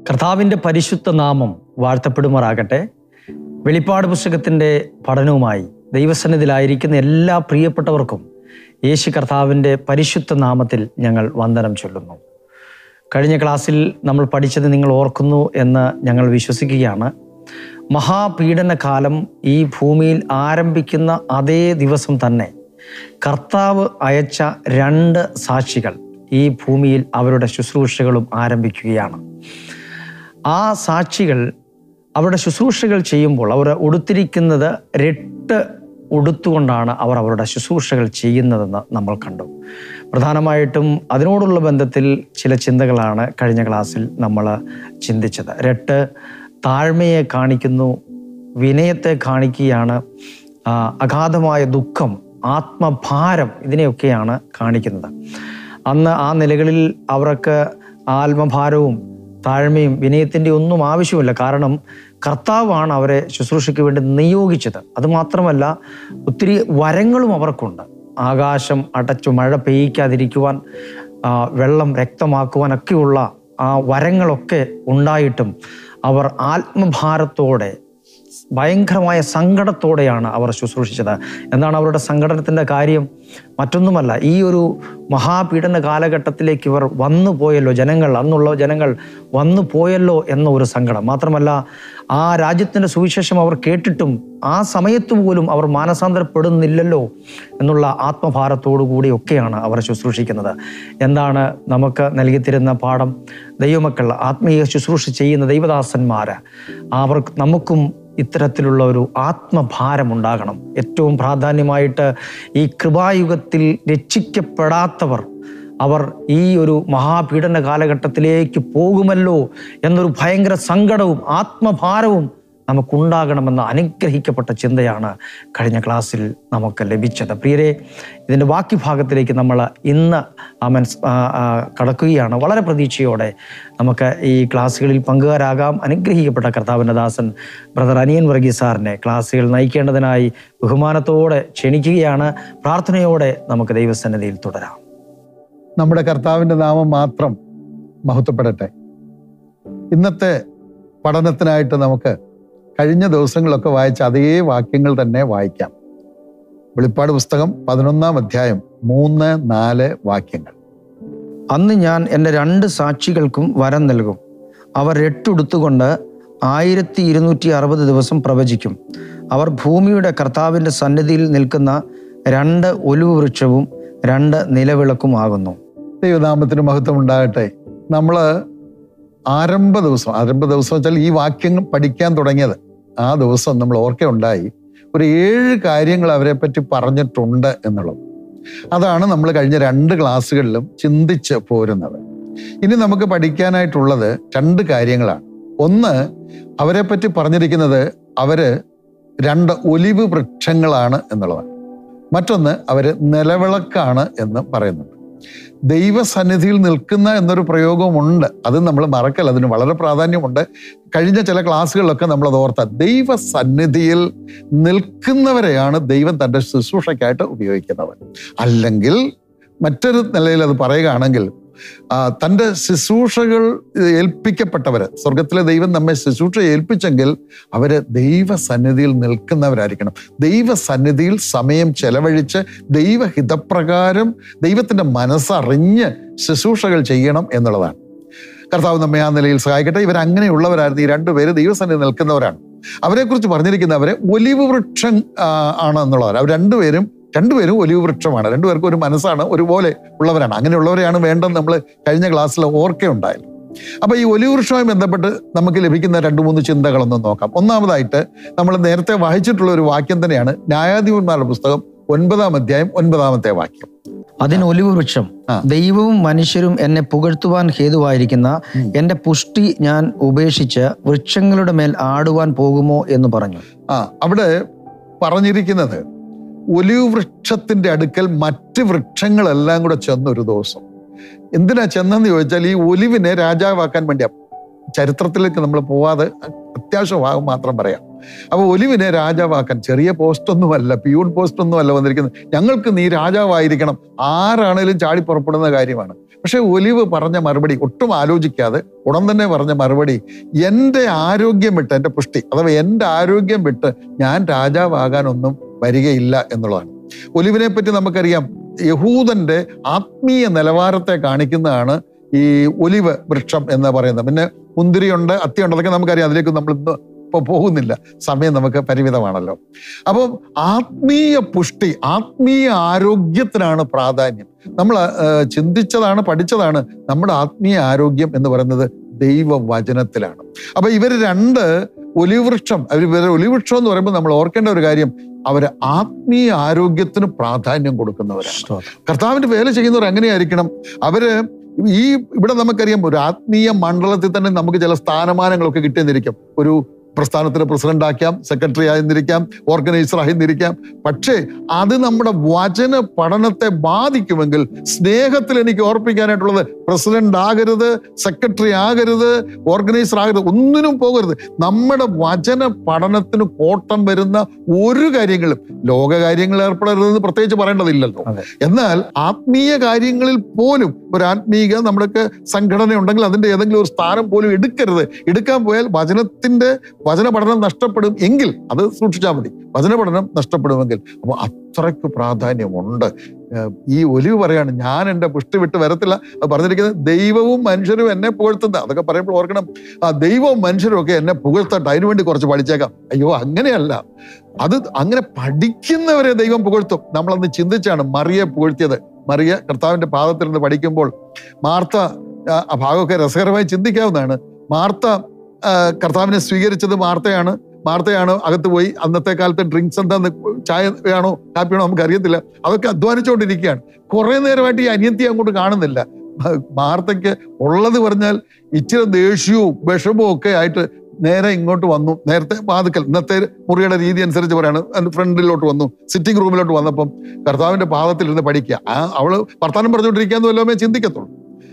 കർത്താവിൻ്റെ പരിശുദ്ധ നാമം വാഴ്ത്തപ്പെടുമാറാകട്ടെ വെളിപ്പാട് പുസ്തകത്തിൻ്റെ പഠനവുമായി ദൈവസന്നിധിയിലായിരിക്കുന്ന എല്ലാ പ്രിയപ്പെട്ടവർക്കും യേശു കർത്താവിൻ്റെ പരിശുദ്ധ നാമത്തിൽ ഞങ്ങൾ വന്ദനം ചൊല്ലുന്നു കഴിഞ്ഞ ക്ലാസ്സിൽ നമ്മൾ പഠിച്ചത് നിങ്ങൾ ഓർക്കുന്നു എന്ന് ഞങ്ങൾ വിശ്വസിക്കുകയാണ് മഹാപീഡന കാലം ഈ ഭൂമിയിൽ ആരംഭിക്കുന്ന അതേ ദിവസം തന്നെ കർത്താവ് അയച്ച രണ്ട് സാക്ഷികൾ ഈ ഭൂമിയിൽ അവരുടെ ശുശ്രൂഷകളും ആരംഭിക്കുകയാണ് ആ സാക്ഷികൾ അവരുടെ ശുശ്രൂഷകൾ ചെയ്യുമ്പോൾ അവർ ഉടുത്തിരിക്കുന്നത് രട്ട് ഉടുത്തുകൊണ്ടാണ് അവർ അവരുടെ ശുശ്രൂഷകൾ ചെയ്യുന്നതെന്ന് നമ്മൾ കണ്ടു പ്രധാനമായിട്ടും അതിനോടുള്ള ബന്ധത്തിൽ ചില ചിന്തകളാണ് കഴിഞ്ഞ ക്ലാസ്സിൽ നമ്മൾ ചിന്തിച്ചത് രട്ട് താഴ്മയെ കാണിക്കുന്നു വിനയത്തെ കാണിക്കുകയാണ് ആ, അഗാധമായ ദുഃഖം ആത്മഭാരം ഇതിനെയൊക്കെയാണ് കാണിക്കുന്നത് അന്ന് ആ നിലകളിൽ അവർക്ക് ആത്മഭാരവും താഴ്മയും വിനയത്തിൻ്റെ ഒന്നും ആവശ്യമില്ല കാരണം കർത്താവാണ് അവരെ ശുശ്രൂഷയ്ക്ക് വേണ്ടി നിയോഗിച്ചത് അതുമാത്രമല്ല ഒത്തിരി വരങ്ങളും അവർക്കുണ്ട് ആകാശം അടച്ചു മഴ പെയ്യിക്കാതിരിക്കുവാൻ ആ, വെള്ളം രക്തമാക്കുവാനൊക്കെയുള്ള ആ വരങ്ങളൊക്കെ ഉണ്ടായിട്ടും അവർ ആത്മഭാരത്തോടെ ഭയങ്കരമായ സങ്കടത്തോടെയാണ് അവർ ശുശ്രൂഷിച്ചത് എന്താണ് അവരുടെ സങ്കടനത്തിൻ്റെ കാര്യം മറ്റൊന്നുമല്ല ഈ ഒരു മഹാപീഡന കാലഘട്ടത്തിലേക്ക് ഇവർ വന്നു പോയല്ലോ ജനങ്ങൾ അന്നുള്ള ജനങ്ങൾ വന്നു പോയല്ലോ എന്ന ഒരു സങ്കടം മാത്രമല്ല ആ രാജ്യത്തിൻ്റെ സുവിശേഷം അവർ കേട്ടിട്ടും ആ സമയത്ത് പോലും അവർ മാനസാന്തരപ്പെടുന്നില്ലല്ലോ എന്നുള്ള ആത്മഭാരത്തോടു കൂടിയൊക്കെയാണ് അവർ ശുശ്രൂഷിക്കുന്നത് എന്താണ് നമുക്ക് നൽകിത്തരുന്ന പാഠം ദൈവമക്കൾ ആത്മീയ ശുശ്രൂഷ ചെയ്യുന്ന ദൈവദാസന്മാർ അവർ നമുക്കും ഇത്തരത്തിലുള്ള ഒരു ആത്മഭാരം ഉണ്ടാകണം ഏറ്റവും പ്രാധാന്യമായിട്ട് ഈ കൃപായുഗത്തിൽ രക്ഷിക്കപ്പെടാത്തവർ അവർ ഈ ഒരു മഹാപീഡന കാലഘട്ടത്തിലേക്ക് പോകുമല്ലോ എന്നൊരു ഭയങ്കര സങ്കടവും ആത്മഭാരവും നമുക്കുണ്ടാകണമെന്ന അനുഗ്രഹിക്കപ്പെട്ട ചിന്തയാണ് കഴിഞ്ഞ ക്ലാസ്സിൽ നമുക്ക് ലഭിച്ചത് പ്രിയരെ ഇതിൻ്റെ ബാക്കി ഭാഗത്തിലേക്ക് നമ്മൾ ഇന്ന് ആമൻ കടക്കുകയാണ് വളരെ പ്രതീക്ഷയോടെ നമുക്ക് ഈ ക്ലാസ്സുകളിൽ പങ്കുകാരാകാം അനുഗ്രഹിക്കപ്പെട്ട കർത്താവിൻ്റെ ദാസൻ ബ്രദർ അനിയൻ വർഗീസ് സാറിനെ ക്ലാസ്സുകൾ നയിക്കേണ്ടതിനായി ബഹുമാനത്തോടെ ക്ഷണിക്കുകയാണ് പ്രാർത്ഥനയോടെ നമുക്ക് ദൈവസന്നിധിയിൽ തുടരാം നമ്മുടെ കർത്താവിൻ്റെ നാമം മാത്രം മഹത്വപ്പെടട്ടെ ഇന്നത്തെ പഠനത്തിനായിട്ട് നമുക്ക് കഴിഞ്ഞ ദിവസങ്ങളിലൊക്കെ വായിച്ച അതേ വാക്യങ്ങൾ തന്നെ വായിക്കാം വെളിപ്പാട് പുസ്തകം പതിനൊന്നാം അധ്യായം മൂന്ന് നാല് വാക്യങ്ങൾ അന്ന് ഞാൻ എൻ്റെ രണ്ട് സാക്ഷികൾക്കും വരം നൽകും അവർ രട്ടുടുത്തുകൊണ്ട് ആയിരത്തി ഇരുന്നൂറ്റി അറുപത് ദിവസം പ്രവചിക്കും അവർ ഭൂമിയുടെ കർത്താവിൻ്റെ സന്നിധിയിൽ നിൽക്കുന്ന രണ്ട് ഒലിവ് വൃക്ഷവും രണ്ട് നിലവിളക്കുമാകുന്നു ദൈവനാമത്തിന് മഹത്വം ഉണ്ടാകട്ടെ നമ്മൾ ആരംഭ ദിവസം ആരംഭ ദിവസം വെച്ചാൽ ഈ വാക്യങ്ങൾ പഠിക്കാൻ തുടങ്ങിയത് ആ ദിവസം നമ്മൾ ഓർക്കുകയുണ്ടായി ഒരു ഏഴ് കാര്യങ്ങൾ അവരെ പറ്റി പറഞ്ഞിട്ടുണ്ട് എന്നുള്ളത് അതാണ് നമ്മൾ കഴിഞ്ഞ രണ്ട് ക്ലാസ്സുകളിലും ചിന്തിച്ച് പോരുന്നത് ഇനി നമുക്ക് പഠിക്കാനായിട്ടുള്ളത് രണ്ട് കാര്യങ്ങളാണ് ഒന്ന് അവരെ പറ്റി പറഞ്ഞിരിക്കുന്നത് അവര് രണ്ട് ഒലിവ് വൃക്ഷങ്ങളാണ് എന്നുള്ളതാണ് മറ്റൊന്ന് അവര് നിലവിളക്കാണ് എന്ന് പറയുന്നുണ്ട് ദൈവസന്നിധിയിൽ നിൽക്കുന്ന എന്നൊരു പ്രയോഗമുണ്ട് അത് നമ്മൾ മറക്കല്ല അതിന് വളരെ പ്രാധാന്യമുണ്ട് കഴിഞ്ഞ ചില ക്ലാസ്സുകളിലൊക്കെ നമ്മൾ അത് ഓർത്ത ദൈവസന്നിധിയിൽ നിൽക്കുന്നവരെയാണ് ദൈവം തൻ്റെ ശുശ്രൂഷയ്ക്കായിട്ട് ഉപയോഗിക്കുന്നത് അല്ലെങ്കിൽ മറ്റൊരു നിലയിൽ അത് പറയുകയാണെങ്കിൽ ആ, തൻ്റെ ശുശ്രൂഷകൾ ഏൽപ്പിക്കപ്പെട്ടവര് സ്വർഗത്തിലെ ദൈവം നമ്മെ ശുശ്രൂഷ ഏൽപ്പിച്ചെങ്കിൽ അവര് ദൈവസന്നിധിയിൽ നിൽക്കുന്നവരായിരിക്കണം ദൈവസന്നിധിയിൽ സമയം ചെലവഴിച്ച് ദൈവഹിതപ്രകാരം ദൈവത്തിൻ്റെ മനസ്സറിഞ്ഞ് ശുശ്രൂഷകൾ ചെയ്യണം എന്നുള്ളതാണ് കർത്താവ് നമ്മെ ആ നിലയിൽ സഹായിക്കട്ടെ ഇവർ അങ്ങനെയുള്ളവരായിരുന്നു ഈ രണ്ടുപേര് ദൈവസന്നിധി നിൽക്കുന്നവരാണ് അവരെക്കുറിച്ച് പറഞ്ഞിരിക്കുന്നവരെ ഒലിവ് വൃക്ഷം ആ, ആണ് എന്നുള്ളവർ അവർ രണ്ടുപേരും രണ്ടുപേരും ഒലിവ് വൃക്ഷമാണ് രണ്ടുപേർക്കും ഒരു മനസ്സാണ് ഒരുപോലെ ഉള്ളവരാണ് അങ്ങനെയുള്ളവരെയാണ് വേണ്ടത് നമ്മൾ കഴിഞ്ഞ ക്ലാസ്സിൽ ഓർക്കുകയുണ്ടായത് അപ്പൊ ഈ ഒലിവ് വൃക്ഷവുമായി ബന്ധപ്പെട്ട് നമുക്ക് ലഭിക്കുന്ന രണ്ട് മൂന്ന് ചിന്തകളൊന്നും നോക്കാം ഒന്നാമതായിട്ട് നമ്മൾ നേരത്തെ വായിച്ചിട്ടുള്ള ഒരു വാക്യം തന്നെയാണ് ന്യായാധിപന്മാരുടെ പുസ്തകം ഒൻപതാം അധ്യായം ഒൻപതാമത്തെ വാക്യം അതിന് ഒലിവ് വൃക്ഷം ആ. ദൈവവും മനുഷ്യരും എന്നെ പുകഴ്ത്തുവാൻ ഹേതുവായിരിക്കുന്ന ഉം. എൻ്റെ പുഷ്ടി ഞാൻ ഉപേക്ഷിച്ച് വൃക്ഷങ്ങളുടെ മേൽ ആടുവാൻ പോകുമോ എന്ന് പറഞ്ഞു ആ അവിടെ പറഞ്ഞിരിക്കുന്നത് ഒലിവ് വൃക്ഷത്തിന്റെ അടുക്കൽ മറ്റ് വൃക്ഷങ്ങളെല്ലാം കൂടെ ചെന്നൊരു ദിവസം എന്തിനാ ചെന്നെന്ന് ചോദിച്ചാൽ ഈ ഒലിവിനെ രാജാവാക്കാൻ വേണ്ടിയാ ചരിത്രത്തിലേക്ക് നമ്മൾ പോവാതെ അത്യാവശ്യ ഭാഗം മാത്രം പറയാം അപ്പൊ ഒലിവിനെ രാജാവാക്കാൻ ചെറിയ പോസ്റ്റ് ഒന്നുമല്ല പിയൂൺ പോസ്റ്റ് ഒന്നുമല്ല വന്നിരിക്കുന്നത് ഞങ്ങൾക്ക് നീ രാജാവായിരിക്കണം ആരാണേലും ചാടി പുറപ്പെടുന്ന കാര്യമാണ് പക്ഷെ ഒലിവ് പറഞ്ഞ മറുപടി ഒട്ടും ആലോചിക്കാതെ ഉടൻ തന്നെ പറഞ്ഞ മറുപടി എൻ്റെ ആരോഗ്യം വിട്ട് എൻ്റെ പുഷ്ടി അഥവാ എൻ്റെ ആരോഗ്യം വിട്ട് ഞാൻ രാജാവാകാനൊന്നും വരികയില്ല എന്നുള്ളതാണ് ഒലിവിനെ പറ്റി നമുക്കറിയാം യഹൂദന്റെ ആത്മീയ നിലവാരത്തെ കാണിക്കുന്നതാണ് ഈ ഒലിവ് വൃക്ഷം എന്ന് പറയുന്നത് പിന്നെ മുന്തിരിയുണ്ട് അത്തിയുണ്ട് അതൊക്കെ നമുക്കറിയാം അതിലേക്ക് നമ്മൾ ഇന്ന് ഇപ്പൊ പോകുന്നില്ല സമയം നമുക്ക് പരിമിതമാണല്ലോ അപ്പം ആത്മീയ പുഷ്ടി ആത്മീയ ആരോഗ്യത്തിനാണ് പ്രാധാന്യം നമ്മൾ ചിന്തിച്ചതാണ് പഠിച്ചതാണ് നമ്മുടെ ആത്മീയ ആരോഗ്യം എന്ന് പറയുന്നത് ദൈവവചനത്തിലാണ് അപ്പൊ ഇവർ രണ്ട് ഒലിവൃക്ഷം അവർ ഇവരെ ഒലിവൃക്ഷം എന്ന് പറയുമ്പോൾ നമ്മൾ ഓർക്കേണ്ട ഒരു കാര്യം അവര് ആത്മീയ ആരോഗ്യത്തിന് പ്രാധാന്യം കൊടുക്കുന്നവരാണ് സ്തോത്രം. കർത്താവിന്റെ വേല ചെയ്യുന്നവർ എങ്ങനെയായിരിക്കണം അവര് ഈ ഇവിടെ നമുക്കറിയാം ഒരു ആത്മീയ മണ്ഡലത്തിൽ തന്നെ നമുക്ക് ചില സ്ഥാനമാനങ്ങളൊക്കെ കിട്ടിയെന്നിരിക്കും ഒരു പ്രസ്ഥാനത്തിന് പ്രസിഡന്റ് ആക്കാം സെക്രട്ടറി ആയിരുന്നിരിക്കാം ഓർഗനൈസർ ആയിരുന്നിരിക്കാം പക്ഷേ അത് നമ്മുടെ വചന പഠനത്തെ ബാധിക്കുമെങ്കിൽ സ്നേഹത്തിൽ എനിക്ക് ഓർപ്പിക്കാനായിട്ടുള്ളത് പ്രസിഡന്റ് ആകരുത് സെക്രട്ടറി ആകരുത് ഓർഗനൈസർ ആകരുത് ഒന്നിനും പോകരുത് നമ്മുടെ വചന പഠനത്തിന് കോട്ടം വരുന്ന ഒരു കാര്യങ്ങളും ലോക കാര്യങ്ങളിൽ ഏർപ്പെടരുതെന്ന് പ്രത്യേകിച്ച് പറയേണ്ടതില്ലല്ലോ അതെ. എന്നാൽ ആത്മീയ കാര്യങ്ങളിൽ പോലും ഒരു ആത്മീയ നമ്മുടെയൊക്കെ സംഘടന ഉണ്ടെങ്കിൽ അതിന്റെ ഏതെങ്കിലും ഒരു സ്ഥാനം പോലും എടുക്കരുത് എടുക്കാൻ പോയാൽ വചനത്തിന്റെ വചന പഠനം നഷ്ടപ്പെടും എങ്കിൽ അത് സൂക്ഷിച്ചാൽ മതി വചന പഠനം നഷ്ടപ്പെടുമെങ്കിൽ അപ്പോൾ അത്രയ്ക്ക് പ്രാധാന്യമുണ്ട് ഏഹ് ഈ ഒലിവ് പറയാണ് ഞാൻ എൻ്റെ പുഷ്ടി വിട്ട് വരത്തില്ല അത് പറഞ്ഞിരിക്കുന്നത് ദൈവവും മനുഷ്യരും എന്നെ പുകഴ്ത്തുന്ന അതൊക്കെ പറയുമ്പോൾ ഓർക്കണം ആ ദൈവവും മനുഷ്യരും ഒക്കെ എന്നെ പുകഴ്ത്തട്ടെ അതിനുവേണ്ടി കുറച്ച് പഠിച്ചേക്കാം അയ്യോ അങ്ങനെയല്ല അത് അങ്ങനെ പഠിക്കുന്നവരെ ദൈവം പുകഴ്ത്തും നമ്മളന്ന് ചിന്തിച്ചാണ് മറിയെ പുകഴ്ത്തിയത് മറിയ കർത്താവിന്റെ പാദത്തിൽ നിന്ന് പഠിക്കുമ്പോൾ മാർത്ത ആ, ആ ഭാഗമൊക്കെ രസകരമായി ചിന്തിക്കാവുന്നതാണ് മാർത്ത ആ, കർത്താവിനെ സ്വീകരിച്ചത് മാർത്തയാണ് മാർത്തയാണ് അകത്ത് പോയി അന്നത്തെ കാലത്ത് ഡ്രിങ്ക്സ് എന്താന്ന് ചായ ആണോ കാപ്പിയാണോ നമുക്ക് അറിയത്തില്ല അതൊക്കെ അധ്വാനിച്ചുകൊണ്ടിരിക്കുകയാണ് കുറെ നേരമായിട്ട് ഈ അനിയത്തി അങ്ങോട്ട് കാണുന്നില്ല മാർത്തയ്ക്ക് ഉള്ളത് പറഞ്ഞാൽ ഇച്ചിരി ദേഷ്യവും വിഷമവും ഒക്കെ ആയിട്ട് നേരെ ഇങ്ങോട്ട് വന്നു നേരത്തെ വാതുക്കൽ ഇന്നത്തെ മുറിയുടെ രീതി അനുസരിച്ച് പറയാണ് അതിന്റെ ഫ്രണ്ടിലോട്ട് വന്നു സിറ്റിംഗ് റൂമിലോട്ട് വന്നപ്പം കർത്താവിന്റെ പാദത്തിലിരുന്ന് പഠിക്കുക ആ അവള് വർത്താനം പറഞ്ഞുകൊണ്ടിരിക്കാന്ന് വല്ലതുമേ ചിന്തിക്കത്തുള്ളൂ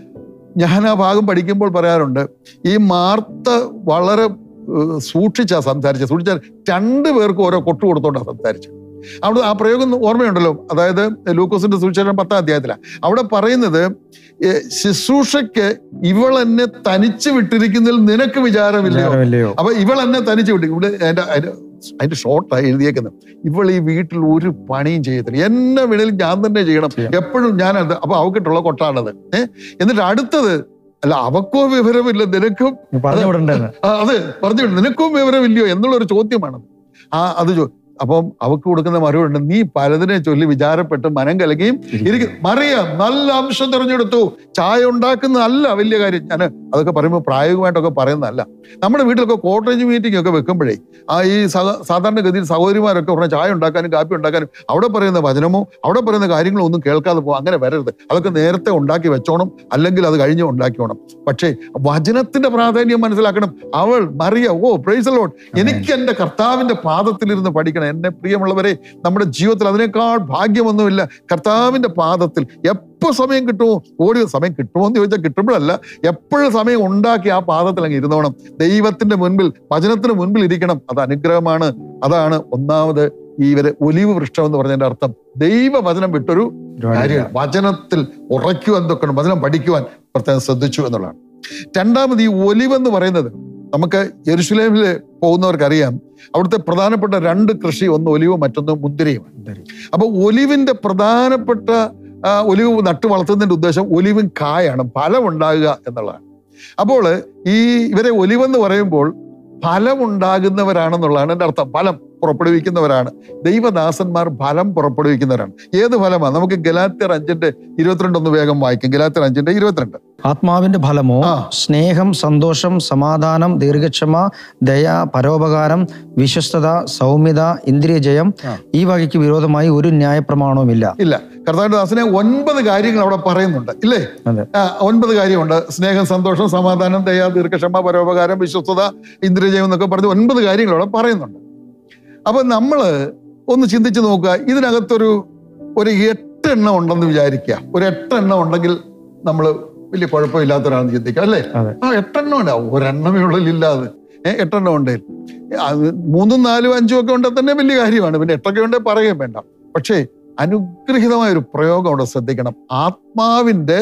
ഞാൻ ആ ഭാഗം പഠിക്കുമ്പോൾ പറയാറുണ്ട് ഈ മാർത്ത വളരെ ഏഹ്, സൂക്ഷിച്ചാ സംസാരിച്ചത് സൂക്ഷിച്ചാൽ രണ്ടു പേർക്ക് ഓരോ കൊട്ടു കൊടുത്തോണ്ടാണ് സംസാരിച്ചത് അവിടെ ആ പ്രയോഗം ഓർമ്മയുണ്ടല്ലോ അതായത് ലൂക്കോസിന്റെ സുവിശേഷം പത്താം അധ്യായത്തിലാണ് അവിടെ പറയുന്നത് ഏഹ്, ശുശ്രൂഷയ്ക്ക് ഇവൾ എന്നെ തനിച്ച് വിട്ടിരിക്കുന്നതിൽ നിനക്ക് വിചാരമില്ലയോ വിചാരമില്ലയോ അപ്പൊ ഇവൾ എന്നെ തനിച്ച് വിട്ടു ഇവിടെ അതിന്റെ അതിന്റെ അതിന്റെ ഷോർട്ടായി എഴുതിയേക്കുന്നത് ഇവൾ ഈ വീട്ടിൽ ഒരു പണിയും ചെയ്യത്തില്ല എന്നെ വേണേലും ഞാൻ തന്നെ ചെയ്യണം ചെയ്യാം. എപ്പോഴും ഞാൻ അത് അപ്പൊ അവക്കിട്ടുള്ള കൊട്ടാണത് ഏഹ് എന്നിട്ട് അടുത്തത് അല്ല അവക്കോ വിവരമില്ല നിനക്കും നീ പറഞ്ഞു വിടണ്ടെന്ന് ആ, അതെ പറഞ്ഞു വിട്ടു. നിനക്കും വിവരമില്ലയോ എന്നുള്ള ഒരു ചോദ്യമാണ് ആ അത് ചോ- അപ്പം അവക്ക് കൊടുക്കുന്ന മറുപടി ഉണ്ട് നീ പലതിനെ ചൊല്ലി വിചാരപ്പെട്ട് മനം കലകിയും ഇരിക്കും മറിയാം നല്ല അംശം തിരഞ്ഞെടുത്തു ചായ ഉണ്ടാക്കുന്നതല്ല വലിയ കാര്യം ഞാൻ അതൊക്കെ പറയുമ്പോൾ പ്രായോഗികമായിട്ടൊക്കെ പറയുന്നതല്ല നമ്മുടെ വീട്ടിലൊക്കെ കോട്ടേജ് മീറ്റിംഗ് ഒക്കെ വെക്കുമ്പോഴേ ആ ഈ സഹ- സാധാരണഗതിയിൽ സഹോദരിമാരൊക്കെ പറഞ്ഞ ചായ ഉണ്ടാക്കാനും കാപ്പി ഉണ്ടാക്കാനും അവിടെ പറയുന്ന വചനമോ അവിടെ പറയുന്ന കാര്യങ്ങളോ ഒന്നും കേൾക്കാതെ പോകും അങ്ങനെ വരരുത് അതൊക്കെ നേരത്തെ ഉണ്ടാക്കി വെച്ചോണം അല്ലെങ്കിൽ അത് കഴിഞ്ഞ് ഉണ്ടാക്കിയോണം പക്ഷേ വചനത്തിന്റെ പ്രാധാന്യം മനസ്സിലാക്കണം അവൾ മറിയ ഓ പ്രൈസ് ലോഡ് എനിക്ക് എന്റെ കർത്താവിന്റെ പാദത്തിലിരുന്ന് പഠിക്കണം എന്നെ പ്രിയമുള്ളവരെ നമ്മുടെ ജീവിതത്തിൽ അതിനേക്കാൾ ഭാഗ്യമൊന്നുമില്ല കർത്താവിന്റെ പാദത്തിൽ എപ്പോ സമയം കിട്ടുമോ ഓടി സമയം കിട്ടുമോ എന്ന് ചോദിച്ചാൽ കിട്ടുമ്പോഴല്ല എപ്പോഴും സമയം ഉണ്ടാക്കി ആ പാദത്തിൽ അങ്ങ് ഇരുന്നോണം ദൈവത്തിന്റെ മുൻപിൽ വചനത്തിന് മുൻപിൽ ഇരിക്കണം അത് അനുഗ്രഹമാണ് അതാണ് ഒന്നാമത് ഈ ഇവര് ഒലിവ് വൃക്ഷം എന്ന് പറഞ്ഞതിന്റെ അർത്ഥം ദൈവവചനം വിട്ടൊരു കാര്യം വചനത്തിൽ ഉറയ്ക്കുവാൻ തൊക്കണം വചനം പഠിക്കുവാൻ പ്രത്യേകം ശ്രദ്ധിച്ചു എന്നുള്ളതാണ് രണ്ടാമത് ഈ ഒലിവെന്ന് പറയുന്നത് നമുക്ക് യെരുഷലേമിൽ പോകുന്നവർക്കറിയാം അവിടുത്തെ പ്രധാനപ്പെട്ട രണ്ട് കൃഷി ഒന്ന് ഒലിവും മറ്റൊന്ന് മുന്തിരിയുമാണ് അപ്പൊ ഒലിവിന്റെ പ്രധാനപ്പെട്ട ആ, ഒലിവ് നട്ടു വളർത്തുന്നതിന്റെ ഉദ്ദേശം ഒലിവിൻ കായാണ് ഫലം ഉണ്ടാകുക എന്നുള്ളതാണ് അപ്പോൾ ഈ ഇവരെ ഒലിവെന്ന് പറയുമ്പോൾ ഫലം ഉണ്ടാകുന്നവരാണെന്നുള്ളതാണ് എൻ്റെ അർത്ഥം ഫലം പുറപ്പെടുവിക്കുന്നവരാണ് ദൈവദാസന്മാർ ഫലം പുറപ്പെടുവിക്കുന്നവരാണ് ഏത് ഫലമാണ് നമുക്ക് ഗലാത്യർ അഞ്ചിന്റെ ഇരുപത്തിരണ്ട് ഒന്ന് വേഗം വായിക്കും ഗലാത്യർ അഞ്ചിന്റെ ഇരുപത്തിരണ്ട് ആത്മാവിന്റെ ഫലമോ ആ. സ്നേഹം സന്തോഷം സമാധാനം ദീർഘക്ഷമ ദയ പരോപകാരം വിശ്വസ്തത സൗമ്യത ഇന്ദ്രിയജയം ആ. ഈ വകയ്ക്ക് വിരോധമായി ഒരു ന്യായപ്രമാണവുമില്ല ഇല്ല കർത്താവിന്റെ ദാസനെ ഒൻപത് കാര്യങ്ങൾ അവിടെ പറയുന്നുണ്ട് ഇല്ലേ അതെ ആ, ഒൻപത് കാര്യമുണ്ട് സ്നേഹം സന്തോഷം സമാധാനം ദയ ദീർഘക്ഷമ പരോപകാരം വിശ്വസ്തത ഇന്ദ്രിയജയം എന്നൊക്കെ പറഞ്ഞ് ഒൻപത് കാര്യങ്ങൾ അവിടെ പറയുന്നുണ്ട് അപ്പൊ നമ്മള് ഒന്ന് ചിന്തിച്ച് നോക്കുക ഇതിനകത്തൊരു ഒരു എട്ടെണ്ണം ഉണ്ടെന്ന് വിചാരിക്കുക ഒരു എട്ടെണ്ണം ഉണ്ടെങ്കിൽ നമ്മൾ വലിയ കുഴപ്പമില്ലാത്തവരാണെന്ന് ചിന്തിക്കുക അല്ലേ അതെ. ആ എട്ടെണ്ണം ഉണ്ട് ഒരെണ്ണമേ ഉള്ളിലില്ലാതെ ഏഹ് എട്ടെണ്ണം ഉണ്ട് അത് മൂന്നും നാലും അഞ്ചും ഒക്കെ ഉണ്ടെങ്കിൽ തന്നെ വലിയ കാര്യമാണ് പിന്നെ എട്ടൊക്കെ ഉണ്ടെ പറയുകയും വേണ്ട പക്ഷേ അനുഗ്രഹീതമായ ഒരു പ്രയോഗം അവിടെ ശ്രദ്ധിക്കണം ആത്മാവിന്റെ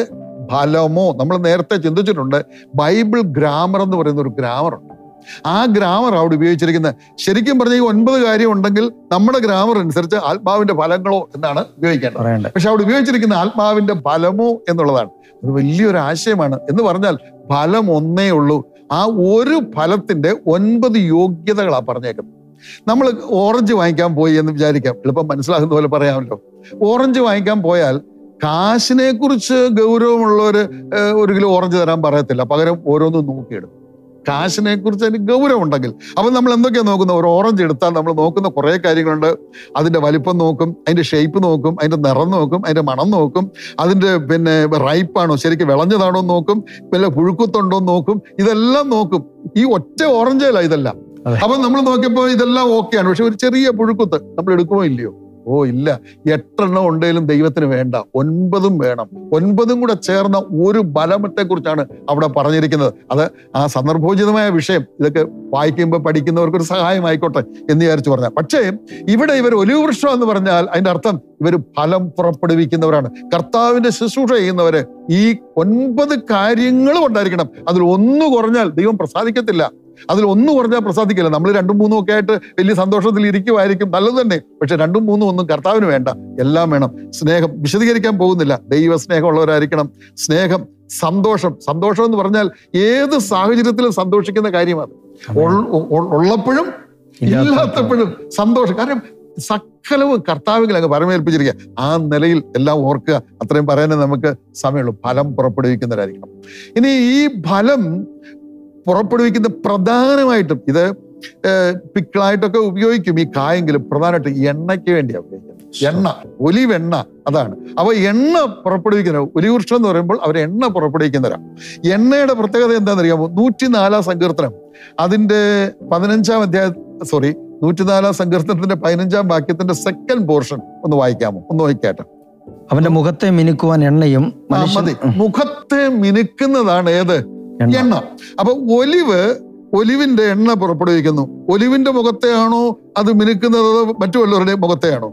ഫലമോ നമ്മൾ നേരത്തെ ചിന്തിച്ചിട്ടുണ്ട് ബൈബിൾ ഗ്രാമർ എന്ന് പറയുന്ന ഒരു ഗ്രാമറുണ്ട് ആ ഗ്രാമർ അവിടെ ഉപയോഗിച്ചിരിക്കുന്നത് ശരിക്കും പറഞ്ഞ ഈ ഒൻപത് കാര്യം ഉണ്ടെങ്കിൽ നമ്മുടെ ഗ്രാമർ അനുസരിച്ച് ആത്മാവിന്റെ ഫലങ്ങളോ എന്നാണ് ഉപയോഗിക്കേണ്ടത് പറയണ്ടേ പക്ഷെ അവിടെ ഉപയോഗിച്ചിരിക്കുന്ന ആത്മാവിന്റെ ഫലമോ എന്നുള്ളതാണ് അത് വലിയൊരു ആശയമാണ് എന്ന് പറഞ്ഞാൽ ഫലം ഒന്നേ ഉള്ളൂ ആ ഒരു ഫലത്തിന്റെ ഒൻപത് യോഗ്യതകളാ പറഞ്ഞേക്കുന്നത് നമ്മൾ ഓറഞ്ച് വാങ്ങിക്കാൻ പോയി എന്ന് വിചാരിക്കാം എളുപ്പം മനസ്സിലാകുന്ന പോലെ പറയാമല്ലോ ഓറഞ്ച് വാങ്ങിക്കാൻ പോയാൽ കാശിനെ കുറിച്ച് ഗൗരവമുള്ളവര് ഏഹ്, ഒരു കിലോ ഓറഞ്ച് തരാൻ പറയത്തില്ല പകരം ഓരോന്നും നോക്കിയെടുക്കും കാശിനെ കുറിച്ച് അതിന് ഗൗരവം ഉണ്ടെങ്കിൽ അപ്പൊ നമ്മൾ എന്തൊക്കെയാ നോക്കുന്നത് ഒരു ഓറഞ്ച് എടുത്താൽ നമ്മൾ നോക്കുന്ന കുറേ കാര്യങ്ങളുണ്ട് അതിന്റെ വലിപ്പം നോക്കും അതിന്റെ ഷേപ്പ് നോക്കും അതിന്റെ നിറം നോക്കും അതിന്റെ മണം നോക്കും അതിന്റെ പിന്നെ റൈപ്പാണോ ശരിക്കും വിളഞ്ഞതാണോ എന്ന് നോക്കും പിന്നെ പുഴുക്കുത്തുണ്ടോ എന്ന് നോക്കും ഇതെല്ലാം നോക്കും ഈ ഒറ്റ ഓറഞ്ചല്ല ഇതെല്ലാം അതെ. അപ്പൊ നമ്മൾ നോക്കിയപ്പോ ഇതെല്ലാം ഓക്കെയാണ് പക്ഷെ ഒരു ചെറിയ പുഴുക്കുത്ത് നമ്മൾ എടുക്കുമോ ഇല്ലയോ ഓ ഇല്ല എട്ടെണ്ണം ഉണ്ടെങ്കിലും ദൈവത്തിന് വേണ്ട ഒൻപതും വേണം ഒൻപതും കൂടെ ചേർന്ന ഒരു ബലമത്തെ കുറിച്ചാണ് അവിടെ പറഞ്ഞിരിക്കുന്നത് അത് ആ സന്ദർഭോചിതമായ വിഷയം ഇതൊക്കെ വായിക്കുമ്പോൾ പഠിക്കുന്നവർക്ക് ഒരു സഹായമായിക്കോട്ടെ എന്ന് വിചാരിച്ചു പറഞ്ഞ പക്ഷേ ഇവിടെ ഇവർ ഒലിവ് വൃക്ഷം എന്ന് പറഞ്ഞാൽ അതിന്റെ അർത്ഥം ഇവർ ഫലം പുറപ്പെടുവിക്കുന്നവരാണ് കർത്താവിന്റെ ശുശ്രൂഷ ചെയ്യുന്നവര് ഈ ഒൻപത് കാര്യങ്ങളും ഉണ്ടായിരിക്കണം അതിൽ ഒന്ന് കുറഞ്ഞാൽ ദൈവം പ്രസാദിക്കത്തില്ല അതിൽ ഒന്ന് കുറഞ്ഞാൽ പ്രസാദിക്കില്ല നമ്മൾ രണ്ടും മൂന്നും ഒക്കെ ആയിട്ട് വലിയ സന്തോഷത്തിൽ ഇരിക്കുമായിരിക്കും നല്ലത് തന്നെ പക്ഷെ രണ്ടും മൂന്നും ഒന്നും കർത്താവിന് വേണ്ട എല്ലാം വേണം സ്നേഹം വിശദീകരിക്കാൻ പോകുന്നില്ല ദൈവ സ്നേഹമുള്ളവരായിരിക്കണം സ്നേഹം സന്തോഷം സന്തോഷം എന്ന് പറഞ്ഞാൽ ഏത് സാഹചര്യത്തിലും സന്തോഷിക്കുന്ന കാര്യമാണ് ഉൾ- ഉൾ- ഉള്ളപ്പോഴും ഇല്ലാത്തപ്പോഴും സന്തോഷം കാരണം സകലവും കർത്താവിൽ അങ്ങ് പരമേൽപ്പിച്ചിരിക്കുക ആ നിലയിൽ എല്ലാം ഓർക്കുക അത്രയും പറയാനേ നമുക്ക് സമയമുള്ളൂ ഫലം പുറപ്പെടുവിക്കുന്നവരായിരിക്കണം ഇനി ഈ ഫലം പുറപ്പെടുവിക്കുന്ന പ്രധാനമായിട്ടും ഇത് പിക്കിളായിട്ടൊക്കെ ഉപയോഗിക്കും ഈ കായെങ്കിലും പ്രധാനമായിട്ട് എണ്ണയ്ക്ക് വേണ്ടിയാണ് ഉപയോഗിക്കുന്നത് എണ്ണ ഒലിവ് എണ്ണ അതാണ് അപ്പൊ എണ്ണ പുറപ്പെടുവിക്കുന്ന ഒലിവൃക്ഷം എന്ന് പറയുമ്പോൾ അവർ എണ്ണ പുറപ്പെടുവിക്കുന്നവരാണ് എണ്ണയുടെ പ്രത്യേകത എന്താണെന്നറിയാമോ നൂറ്റിനാലാം സങ്കീർത്തനം അതിന്റെ പതിനഞ്ചാം അധ്യായ സോറി നൂറ്റിനാലാം സങ്കീർത്തനത്തിന്റെ പതിനഞ്ചാം വാക്യത്തിന്റെ സെക്കൻഡ് പോർഷൻ ഒന്ന് വായിക്കാമോ ഒന്ന് വായിക്കാട്ടെ അവന്റെ മുഖത്തെ മിനുക്കുവാൻ എണ്ണയും ആ, മനുഷ്യൻ മതി മുഖത്തെ മിനുക്കുന്നതാണ് ഏത് എണ്ണ. എണ്ണ അപ്പൊ ഒലിവ് ഒലിവിന്റെ എണ്ണ പുറപ്പെടുവിക്കുന്നു ഒലിവിന്റെ മുഖത്തെയാണോ അത് മിനുക്കുന്നത് അതോ മറ്റു വല്ലവരുടെ മുഖത്തെയാണോ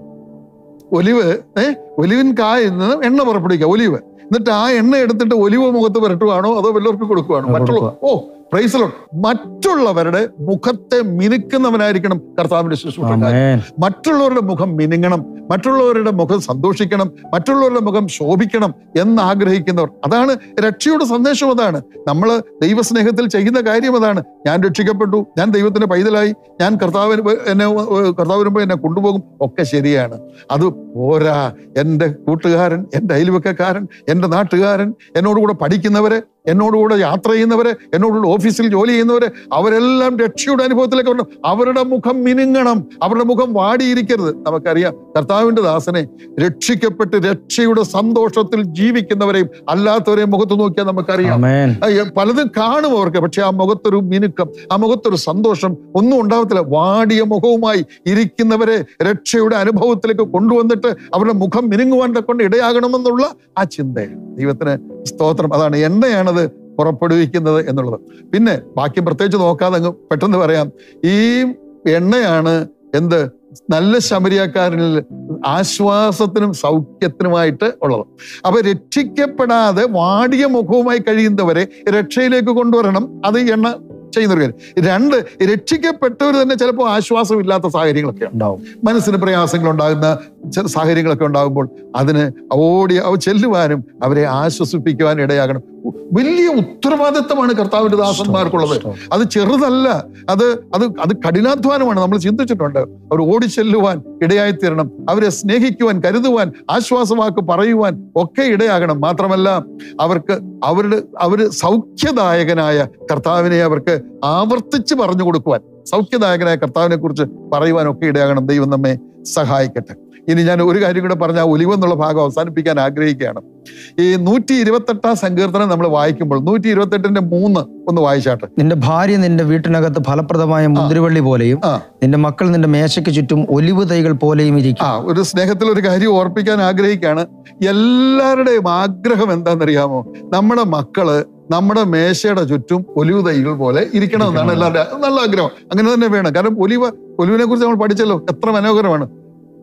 ഒലിവ് ഏ ഒലിവിൻ കായിൽ നിന്ന് എണ്ണ പുറപ്പെടുവിക്കുക ഒലിവ് എന്നിട്ട് ആ എണ്ണ എടുത്തിട്ട് ഒലിവ് മുഖത്ത് പുരട്ടുവാണോ അതോ വല്ലവർക്കും കൊടുക്കുവാണോ അത് മറ്റുള്ള ഓ പ്രൈസലോ മറ്റുള്ളവരുടെ മുഖത്തെ മിനുക്കുന്നവനായിരിക്കണം കർത്താവിന്റെ ശുശ്രൂഷ ആമേൻ മറ്റുള്ളവരുടെ മുഖം മിനുങ്ങണം മറ്റുള്ളവരുടെ മുഖം സന്തോഷിക്കണം മറ്റുള്ളവരുടെ മുഖം ശോഭിക്കണം എന്ന് ആഗ്രഹിക്കുന്നവർ അതാണ് രക്ഷയുടെ സന്ദേശം അതാണ് നമ്മൾ ദൈവസ്നേഹത്തിൽ ചെയ്യുന്ന കാര്യം അതാണ് ഞാൻ രക്ഷിക്കപ്പെട്ടു ഞാൻ ദൈവത്തിന്റെ പൈതലായി ഞാൻ കർത്താവിന് വ- എന്നെ വ- വ- കർത്താവ് വരുമ്പോൾ എന്നെ കൊണ്ടുപോകും ഒക്കെ ശരിയാണ് അത് പോരാ എൻ്റെ കൂട്ടുകാരൻ എൻ്റെ അയൽവക്കക്കാരൻ എൻ്റെ നാട്ടുകാരൻ എന്നോടുകൂടെ പഠിക്കുന്നവരെ എന്നോടുകൂടെ യാത്ര ചെയ്യുന്നവരെ എന്നോടുകൂടെ ഓഫീസിൽ ജോലി ചെയ്യുന്നവരെ അവരെല്ലാം രക്ഷയുടെ അനുഭവത്തിലേക്ക് വരണം അവരുടെ മുഖം മിനുങ്ങണം അവരുടെ മുഖം വാടിയിരിക്കരുത് നമുക്കറിയാം കർത്താവിന്റെ ദാസനെ രക്ഷിക്കപ്പെട്ട് രക്ഷയുടെ സന്തോഷത്തിൽ ജീവിക്കുന്നവരെയും അല്ലാത്തവരെയും മുഖത്ത് നോക്കിയാൽ നമുക്കറിയാം ആമേൻ അയ്യ, പലതും കാണും അവർക്ക് പക്ഷെ ആ മുഖത്തൊരു മിനുക്കം ആ മുഖത്തൊരു സന്തോഷം ഒന്നും ഉണ്ടാവത്തില്ല വാടിയ മുഖവുമായി ഇരിക്കുന്നവരെ രക്ഷയുടെ അനുഭവത്തിലേക്ക് കൊണ്ടുവന്നിട്ട് അവരുടെ മുഖം മിനുങ്ങുവാൻ കൊണ്ട് ഇടയാകണമെന്നുള്ള ആ ചിന്തയാണ് ദൈവത്തിന് സ്തോത്രം അതാണ് എണ്ണയാണത് പുറപ്പെടുവിക്കുന്നത് എന്നുള്ളത് പിന്നെ ബാക്കി പ്രത്യേകിച്ച് നോക്കാതെ അങ്ങ് പെട്ടെന്ന് പറയാം ഈ എണ്ണയാണ് എന്ത് നല്ല ശമരിയാക്കാരനിൽ ആശ്വാസത്തിനും സൗഖ്യത്തിനുമായിട്ട് ഉള്ളത് അപ്പൊ രക്ഷിക്കപ്പെടാതെ വാടിയ മുഖവുമായി കഴിയുന്നവരെ രക്ഷയിലേക്ക് കൊണ്ടുവരണം അത് എണ്ണ ചെയ്യുന്ന ഒരു കാര്യം രണ്ട് രക്ഷിക്കപ്പെട്ടവർ തന്നെ ചിലപ്പോൾ ആശ്വാസമില്ലാത്ത സാഹചര്യങ്ങളൊക്കെ ഉണ്ടാവും മനസ്സിന് പ്രയാസങ്ങൾ ഉണ്ടാകുന്ന ചില സാഹചര്യങ്ങളൊക്കെ ഉണ്ടാകുമ്പോൾ അതിന് ഓടി അവ ചെല്ലുവാനും അവരെ ആശ്വസിപ്പിക്കുവാൻ ഇടയാകണം വലിയ ഉത്തരവാദിത്തമാണ് കർത്താവിന്റെ ദാസന്മാർക്കുള്ളത് അത് ചെറുതല്ല അത് അത് അത് കഠിനാധ്വാനമാണ് നമ്മൾ ചിന്തിച്ചിട്ടുണ്ട് അവർ ഓടിച്ചെല്ലുവാൻ ഇടയായി തീരണം അവരെ സ്നേഹിക്കുവാൻ കരുതുവാൻ ആശ്വാസവാക്ക് പറയുവാൻ ഒക്കെ ഇടയാകണം മാത്രമല്ല അവർക്ക് അവരുടെ അവര് സൗഖ്യദായകനായ കർത്താവിനെ അവർക്ക് ആവർത്തിച്ച് പറഞ്ഞു കൊടുക്കുവാൻ സൗഖ്യദായകനായ കർത്താവിനെ കുറിച്ച് പറയുവാനൊക്കെ ഇടയാകണം ദൈവം നമ്മെ സഹായിക്കട്ടെ ഇനി ഞാൻ ഒരു കാര്യം കൂടെ പറഞ്ഞ ആ ഒലിവ് എന്നുള്ള ഭാഗം അവസാനിപ്പിക്കാൻ ആഗ്രഹിക്കുകയാണ് ഈ നൂറ്റി ഇരുപത്തെട്ടാം സങ്കീർത്തനം നമ്മൾ വായിക്കുമ്പോൾ നൂറ്റി ഇരുപത്തെട്ടിന്റെ മൂന്ന് ഒന്ന് വായിച്ചാട്ടെ നിന്റെ ഭാര്യ നിന്റെ വീട്ടിനകത്ത് ഫലപ്രദമായ മുന്തിരിവള്ളി പോലെയും ആ നിന്റെ മക്കൾ നിന്റെ മേശയ്ക്ക് ചുറ്റും ഒലിവ് തൈകൾ പോലെയും ഇരിക്കും ആ ഒരു സ്നേഹത്തിൽ ഒരു കാര്യം ഓർപ്പിക്കാൻ ആഗ്രഹിക്കുകയാണ് എല്ലാവരുടെയും ആഗ്രഹം എന്താണെന്നറിയാമോ നമ്മുടെ മക്കള് നമ്മുടെ മേശയുടെ ചുറ്റും ഒലിവ് തൈകൾ പോലെ ഇരിക്കണമെന്നാണ് എല്ലാവരുടെ നല്ല ആഗ്രഹം അങ്ങനെ തന്നെ വേണം കാരണം ഒലിവ് ഒലിവിനെ കുറിച്ച് നമ്മൾ പഠിച്ചല്ലോ എത്ര മനോഹരമാണ്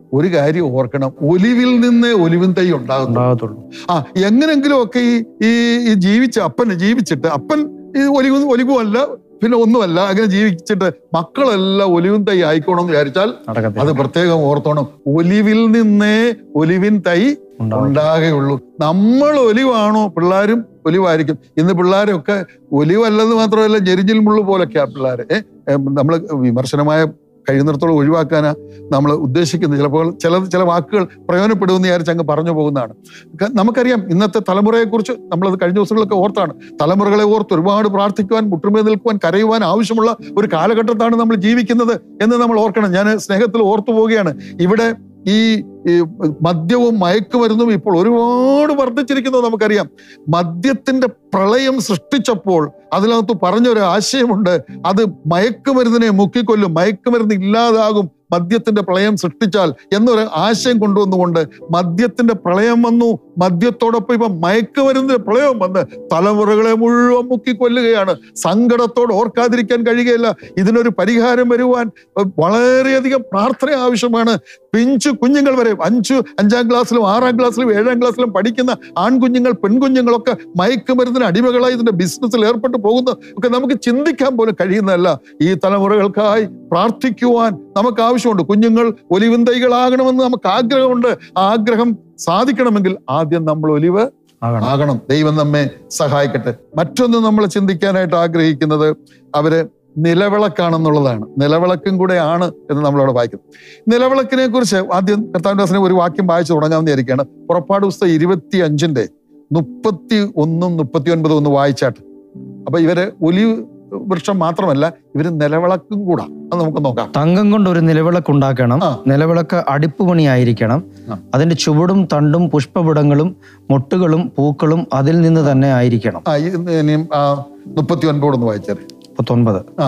ഒരു കാര്യം ഓർക്കണം ഒലിവിൽ നിന്ന് ഒലിവിൻ തൈ ഉണ്ടാകുന്നു ഉണ്ടാകത്തുള്ളൂ ആ എങ്ങനെങ്കിലും ഒക്കെ ഈ ഈ ഈ ജീവിച്ച അപ്പന് ജീവിച്ചിട്ട് അപ്പൻ ഈ ഒലിവ് ഒലിവുമല്ല പിന്നെ ഒന്നുമല്ല അങ്ങനെ ജീവിച്ചിട്ട് മക്കളെല്ലാം ഒലിവിൻ തൈ ആയിക്കോണം എന്ന് വിചാരിച്ചാൽ നടക്കത്തില്ല അത് പ്രത്യേകം ഓർത്തോണം ഒലിവിൽ നിന്നേ ഒലിവിൻ തൈ ഉണ്ടാകും ഉണ്ടാകുകയുള്ളൂ നമ്മൾ ഒലിവാണോ പിള്ളേരും ഒലിവായിരിക്കും ഇന്ന് പിള്ളേരൊക്കെ ഒലിവല്ലെന്ന് മാത്രമല്ല ഞെരിഞ്ഞിൽ മുള്ളു പോലൊക്കെയാ പിള്ളേര് നമ്മൾ വിമർശനമായ കഴിയുന്നിടത്തോളം ഒഴിവാക്കാനാ നമ്മൾ ഉദ്ദേശിക്കുന്നത് ചിലപ്പോൾ ചില ചില വാക്കുകൾ പ്രയോജനപ്പെടുമെന്ന് വിചാരിച്ച് അങ്ങ് പറഞ്ഞു പോകുന്നതാണ് ക- നമുക്കറിയാം ഇന്നത്തെ തലമുറയെക്കുറിച്ച് നമ്മളത് കഴിഞ്ഞ ദിവസങ്ങളൊക്കെ ഓർത്താണ് തലമുറകളെ ഓർത്ത് ഒരുപാട് പ്രാർത്ഥിക്കുവാൻ മുട്ടുമേ നിൽക്കുവാൻ കരയുവാൻ ആവശ്യമുള്ള ഒരു കാലഘട്ടത്താണ് നമ്മൾ ജീവിക്കുന്നത് എന്ന് നമ്മൾ ഓർക്കണം ഞാൻ സ്നേഹത്തിൽ ഓർത്തു പോവുകയാണ് ഇവിടെ ഈ ഈ മദ്യവും മയക്കുമരുന്നും ഇപ്പോൾ ഒരുപാട് വർദ്ധിച്ചിരിക്കുന്നത് നമുക്കറിയാം മദ്യത്തിന്റെ പ്രളയം സൃഷ്ടിച്ചപ്പോൾ അതിനകത്ത് പറഞ്ഞൊരു ആശയമുണ്ട് അത് മയക്കുമരുന്നിനെ മുക്കിക്കൊല്ലും മയക്കുമരുന്ന് ഇല്ലാതാകും മദ്യത്തിന്റെ പ്രളയം സൃഷ്ടിച്ചാൽ എന്നൊരു ആശയം കൊണ്ടുവന്നുകൊണ്ട് മദ്യത്തിന്റെ പ്രളയം വന്നു മദ്യത്തോടൊപ്പം ഇപ്പൊ മയക്കുമരുന്നിന്റെ പ്രളയം വന്ന് തലമുറകളെ മുഴുവൻ മുക്കിക്കൊല്ലുകയാണ് സങ്കടത്തോട് ഓർക്കാതിരിക്കാൻ കഴിയുകയില്ല ഇതിനൊരു പരിഹാരം വരുവാൻ അഹ് വളരെയധികം പ്രാർത്ഥന ആവശ്യമാണ് പിഞ്ചു കുഞ്ഞുങ്ങൾ വരെ അഞ്ചു അഞ്ചാം ക്ലാസ്സിലും ആറാം ക്ലാസ്സിലും ഏഴാം ക്ലാസ്സിലും പഠിക്കുന്ന ആൺകുഞ്ഞുങ്ങൾ പെൺകുഞ്ഞുങ്ങളൊക്കെ മയക്കുമരുന്നിന് അടിമകളായി ഇതിന്റെ ബിസിനസ്സിൽ ഏർപ്പെട്ടു പോകുന്ന ഒക്കെ നമുക്ക് ചിന്തിക്കാൻ പോലും കഴിയുന്നതല്ല ഈ തലമുറകൾക്കായി പ്രാർത്ഥിക്കുവാൻ നമുക്ക് ആവശ്യമുണ്ട് കുഞ്ഞുങ്ങൾ ഒലിവിൻ തൈകളാകണമെന്ന് നമുക്ക് ആഗ്രഹമുണ്ട് ആ ആഗ്രഹം സാധിക്കണമെങ്കിൽ ആദ്യം നമ്മൾ ഒലിവ് ആകണം ആകണം ദൈവം നമ്മെ സഹായിക്കട്ടെ മറ്റൊന്ന് നമ്മൾ ചിന്തിക്കാനായിട്ട് ആഗ്രഹിക്കുന്നത് അവര് നിലവിളക്കാണെന്നുള്ളതാണ് നിലവിളക്കും കൂടെ ആണ് എന്ന് നമ്മളവിടെ വായിക്കുന്നത് നിലവിളക്കിനെ കുറിച്ച് ആദ്യം കർത്താവിദാസനെ ഒരു വാക്യം വായിച്ചു തുടങ്ങാമെന്ന് വിചാരിക്കുകയാണ് പുറപ്പാട് പുസ്തകം ഇരുപത്തി അഞ്ചിന്റെ മുപ്പത്തി ഒന്നും മുപ്പത്തി ഒൻപതും ഒന്ന് വായിച്ചാട്ട് അപ്പൊ ഇവര് ഒലിവ് വൃക്ഷം മാത്രമല്ല ഇവര് നിലവിളക്കും കൂടാ അത് നമുക്ക് നോക്കാം തങ്കം കൊണ്ട് ഒരു നിലവിളക്ക് ഉണ്ടാക്കണം ആ. നിലവിളക്ക് അടിപ്പുപണിയായിരിക്കണം ആ. അതിന്റെ ചുവടും തണ്ടും പുഷ്പപുടങ്ങളും മൊട്ടുകളും പൂക്കളും അതിൽ നിന്ന് തന്നെ ആയിരിക്കണം ആ ഈ ഇനിയും ആ മുപ്പത്തി ഒൻപതോടൊന്ന് വായിച്ചാൽ പത്തൊൻപത് ആ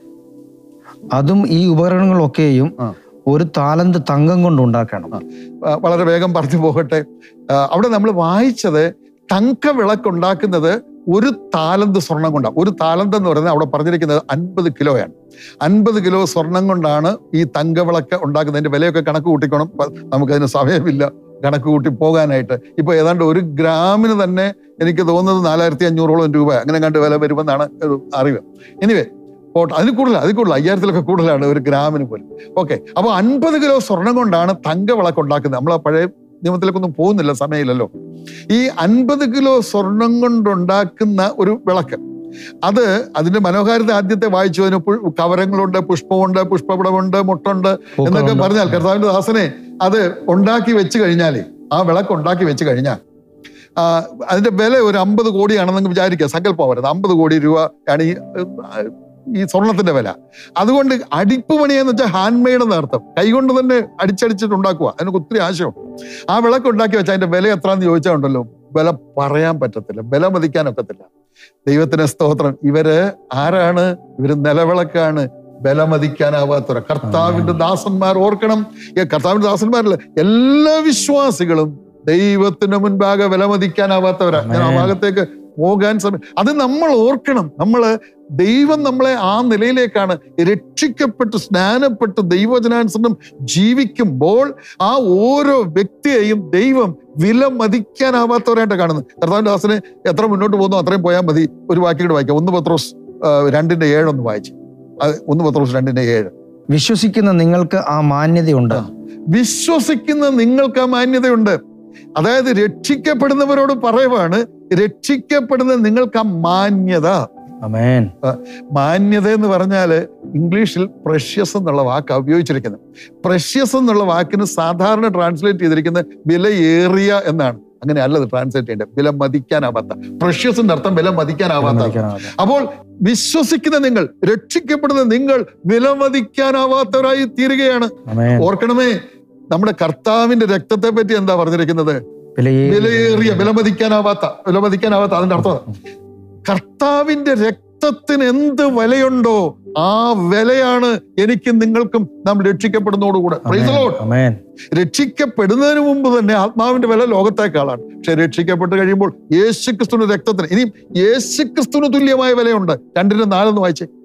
അതും ഈ ഉപകരണങ്ങളൊക്കെയും ആ. ഒരു താലന്ത് തങ്കം കൊണ്ട് ഉണ്ടാക്കണം ആ, വളരെ വേഗം പറഞ്ഞു പോകട്ടെ ആ, അവിടെ നമ്മൾ വായിച്ചത് തങ്ക വിളക്ക് ഉണ്ടാക്കുന്നത് ഒരു താലന്ത് സ്വർണം കൊണ്ടാണ് ഒരു താലന്ത് എന്ന് പറയുന്നത് അവിടെ പറഞ്ഞിരിക്കുന്നത് അൻപത് കിലോയാണ് അൻപത് കിലോ സ്വർണം കൊണ്ടാണ് ഈ തങ്കവിളക്ക് ഉണ്ടാക്കുന്നത് അതിന്റെ വിലയൊക്കെ കണക്ക് കൂട്ടിക്കണം പ- നമുക്കതിന് സമയമില്ല കണക്ക് കൂട്ടി പോകാനായിട്ട് ഇപ്പൊ ഏതാണ്ട് ഒരു ഗ്രാമിന് തന്നെ എനിക്ക് തോന്നുന്നത് നാലായിരത്തി അഞ്ഞൂറോളം രൂപ അങ്ങനെ കണ്ട് വില വരുമെന്നാണ് ഒരു അറിവ് എനിവേ പോട്ടെ അതിന് കൂടുതൽ അതിൽ കൂടുതൽ അയ്യായിരത്തിലൊക്കെ കൂടുതലാണ് ഒരു ഗ്രാമിന് പോലും ഓക്കെ അപ്പൊ അൻപത് കിലോ സ്വർണം കൊണ്ടാണ് തങ്കവിളക്ക് ഉണ്ടാക്കുന്നത് നമ്മൾ ആ പഴയ നിയമത്തിലേക്കൊന്നും പോകുന്നില്ല സമയമില്ലല്ലോ ഈ അൻപത് കിലോ സ്വർണം കൊണ്ടുണ്ടാക്കുന്ന ഒരു വിളക്ക് അത് അതിന്റെ മനോഹാരിത ആദ്യത്തെ വായിച്ചു അതിന് പു- കവരങ്ങളുണ്ട് പുഷ്പമുണ്ട് പുഷ്പപടമുണ്ട് മുട്ടുണ്ട് എന്നൊക്കെ പൂക്കളുണ്ട്. പറഞ്ഞാൽ കർത്താവിന്റെ ദാസനെ അത് ഉണ്ടാക്കി വെച്ച് കഴിഞ്ഞാലേ ആ വിളക്ക് ഉണ്ടാക്കി വെച്ച് കഴിഞ്ഞാൽ ആ, അതിന്റെ വില ഒരു അമ്പത് കോടിയാണെന്ന് വിചാരിക്കുക സങ്കല്പം വരുന്നത് അമ്പത് കോടി രൂപ ആണ് ഈ ആ, ഈ സ്വർണത്തിന്റെ വില അതുകൊണ്ട് അടിപ്പ് പണിയെന്ന് വെച്ചാൽ ഹാൻഡ് മെയ്ഡ് എന്ന അർത്ഥം കൈകൊണ്ട് തന്നെ അടിച്ചടിച്ചിട്ട് ഉണ്ടാക്കുക അതിനൊക്കെ ഒത്തിരി ആശയം ആ വിളക്ക് ഉണ്ടാക്കി വെച്ചാൽ അതിന്റെ വില എത്രയാന്ന് ചോദിച്ചാൽ ഉണ്ടല്ലോ വില പറയാൻ പറ്റത്തില്ല വില മതിക്കാനൊക്കത്തില്ല ദൈവത്തിന് സ്തോത്രം ഇവര് ആരാണ് ഇവര് നിലവിളക്കാണ് വില മതിക്കാനാവാത്തവർ കർത്താവിന്റെ ദാസന്മാർ ഓർക്കണം ഈ കർത്താവിന്റെ ദാസന്മാരല്ല എല്ലാ വിശ്വാസികളും ദൈവത്തിന് മുൻപാകെ വില മതിക്കാനാവാത്തവരാ ഞാൻ ആ ആമേൻ. ഭാഗത്തേക്ക് പോകാൻ സമയം അത് നമ്മൾ ഓർക്കണം നമ്മള് ദൈവം നമ്മളെ ആ നിലയിലേക്കാണ് രക്ഷിക്കപ്പെട്ട് സ്നാനപ്പെട്ട് ദൈവജനാനുസരണം ജീവിക്കുമ്പോൾ ആ ഓരോ വ്യക്തിയെയും ദൈവം വില മതിക്കാനാവാത്തവരായിട്ട് കാണുന്നത് കർത്താവിന്റെ ദാസന് എത്ര മുന്നോട്ട് പോകുന്നു അത്രയും പോയാൽ മതി ഒരു വാക്യം കൂടെ വായിക്കാം ഒന്ന് പത്രോസ് ആ, രണ്ടിന്റെ ഏഴൊന്ന് വായിച്ചു അത് ഒന്ന് പത്രോസ് രണ്ടിന്റെ ഏഴ് വിശ്വസിക്കുന്ന നിങ്ങൾക്ക് ആ മാന്യതയുണ്ട് ആ. വിശ്വസിക്കുന്ന നിങ്ങൾക്ക് ആ മാന്യതയുണ്ട് അതായത് രക്ഷിക്കപ്പെടുന്നവരോട് പറയുവാണ് രക്ഷിക്കപ്പെടുന്ന നിങ്ങൾക്ക് ആ മാന്യത അമേൻ മാന്യത എന്ന് പറഞ്ഞാൽ ഇംഗ്ലീഷിൽ പ്രഷ്യസ് എന്നുള്ള വാക്കാണ് ഉപയോഗിച്ചിരിക്കുന്നത് പ്രഷ്യസ് എന്നുള്ള വാക്കിന് സാധാരണ ട്രാൻസ്ലേറ്റ് ചെയ്തിരിക്കുന്നത് വിലയേറിയ എന്നാണ് അങ്ങനെ അല്ലത് ട്രാൻസ്ലേറ്റ് ചെയ്യേണ്ടത് വില മതിക്കാനാവാത്ത പ്രഷ്യസിന്റെ അർത്ഥം വില മതിക്കാനാവാത്ത സമ്മതിക്കാനാവാത്ത. അപ്പോൾ വിശ്വസിക്കുന്ന നിങ്ങൾ രക്ഷിക്കപ്പെടുന്ന നിങ്ങൾ വിലമതിക്കാനാവാത്തവരായി തീരുകയാണ് അമേൻ ഓർക്കണമേ നമ്മുടെ കർത്താവിന്റെ രക്തത്തെ പറ്റി എന്താ പറഞ്ഞിരിക്കുന്നത് വിലയേറിയ വിലയേറിയ വിലമതിക്കാനാവാത്ത വിലമതിക്കാനാവാത്ത അതിന്റെ അർത്ഥം അതാ. കർത്താവിന്റെ രക്തത്തിന് എന്ത് വിലയുണ്ടോ ആ വിലയാണ് എനിക്കും നിങ്ങൾക്കും നാം രക്ഷിക്കപ്പെടുന്നതോടുകൂടെ Praise the Lord. അമേൻ രക്ഷിക്കപ്പെടുന്നതിന് മുമ്പ് തന്നെ ആത്മാവിന്റെ വില ലോകത്തേക്കാളാണ് പക്ഷെ രക്ഷിക്കപ്പെട്ട് കഴിയുമ്പോൾ യേശുക്രിസ്തുവിന്റെ രക്തത്തിന് ഇനിയും യേശുക്രിസ്തുവിന് തുല്യമായ വിലയുണ്ട് രണ്ടിന്റെ നാലെന്ന് വായിച്ചേ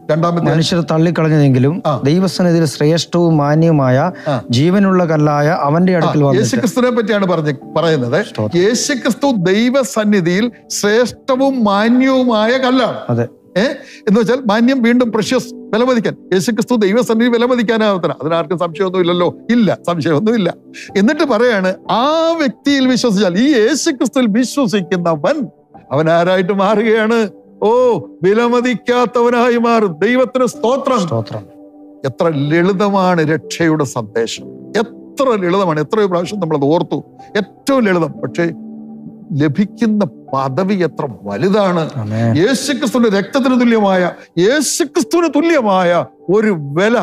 രണ്ടാമത്തെ മനുഷ്യർ തള്ളിക്കളഞ്ഞതെങ്കിലും ആ. ദൈവസന്നിധിയിൽ ശ്രേഷ്ഠവും മാന്യവുമായ ആ. ജീവനുള്ള കല്ലായ അവന്റെ അടുക്കൽ വന്നിട്ട് യേശുക്രിസ്തുവിനെ പറ്റിയാണ് പറഞ്ഞ് പറയുന്നത് സ്തോത്രം. യേശുക്രിസ്തു ദൈവസന്നിധിയിൽ ശ്രേഷ്ഠവും മാന്യവുമായ കല്ലാണ് അതെ ഏ എന്ന് വെച്ചാൽ മാന്യം വീണ്ടും പ്രഷ്യസ് വിലമതിക്കാൻ യേശുക്രിസ്തു ദൈവസന്നിധി വിലമതിക്കാനാവത്തന അതിനാർക്കും സംശയമൊന്നും ഇല്ലല്ലോ ഇല്ല സംശയമൊന്നുമില്ല എന്നിട്ട് പറയാണ് ആ വ്യക്തിയിൽ വിശ്വസിച്ചാൽ ഈ യേശുക്രിസ്തുവിൽ വിശ്വസിക്കുന്നവൻ അവൻ ആരായിട്ട് മാറുകയാണ് ഓ വിലമതിക്കാത്തവനായി മാറും ദൈവത്തിന് സ്തോത്രം സ്തോത്രം എത്ര ലളിതമാണ് രക്ഷയുടെ സന്ദേശം എത്ര ലളിതമാണ് എത്രയോ പ്രാവശ്യം നമ്മളത് ഓർത്തു ഏറ്റവും ലളിതം പക്ഷേ ലഭിക്കുന്ന പദവി എത്ര വലുതാണ് ആമേൻ യേശുക്രിസ്തുവിന്റെ രക്തത്തിന് തുല്യമായ യേശുക്രിസ്തുവിന് തുല്യമായ ഒരു വില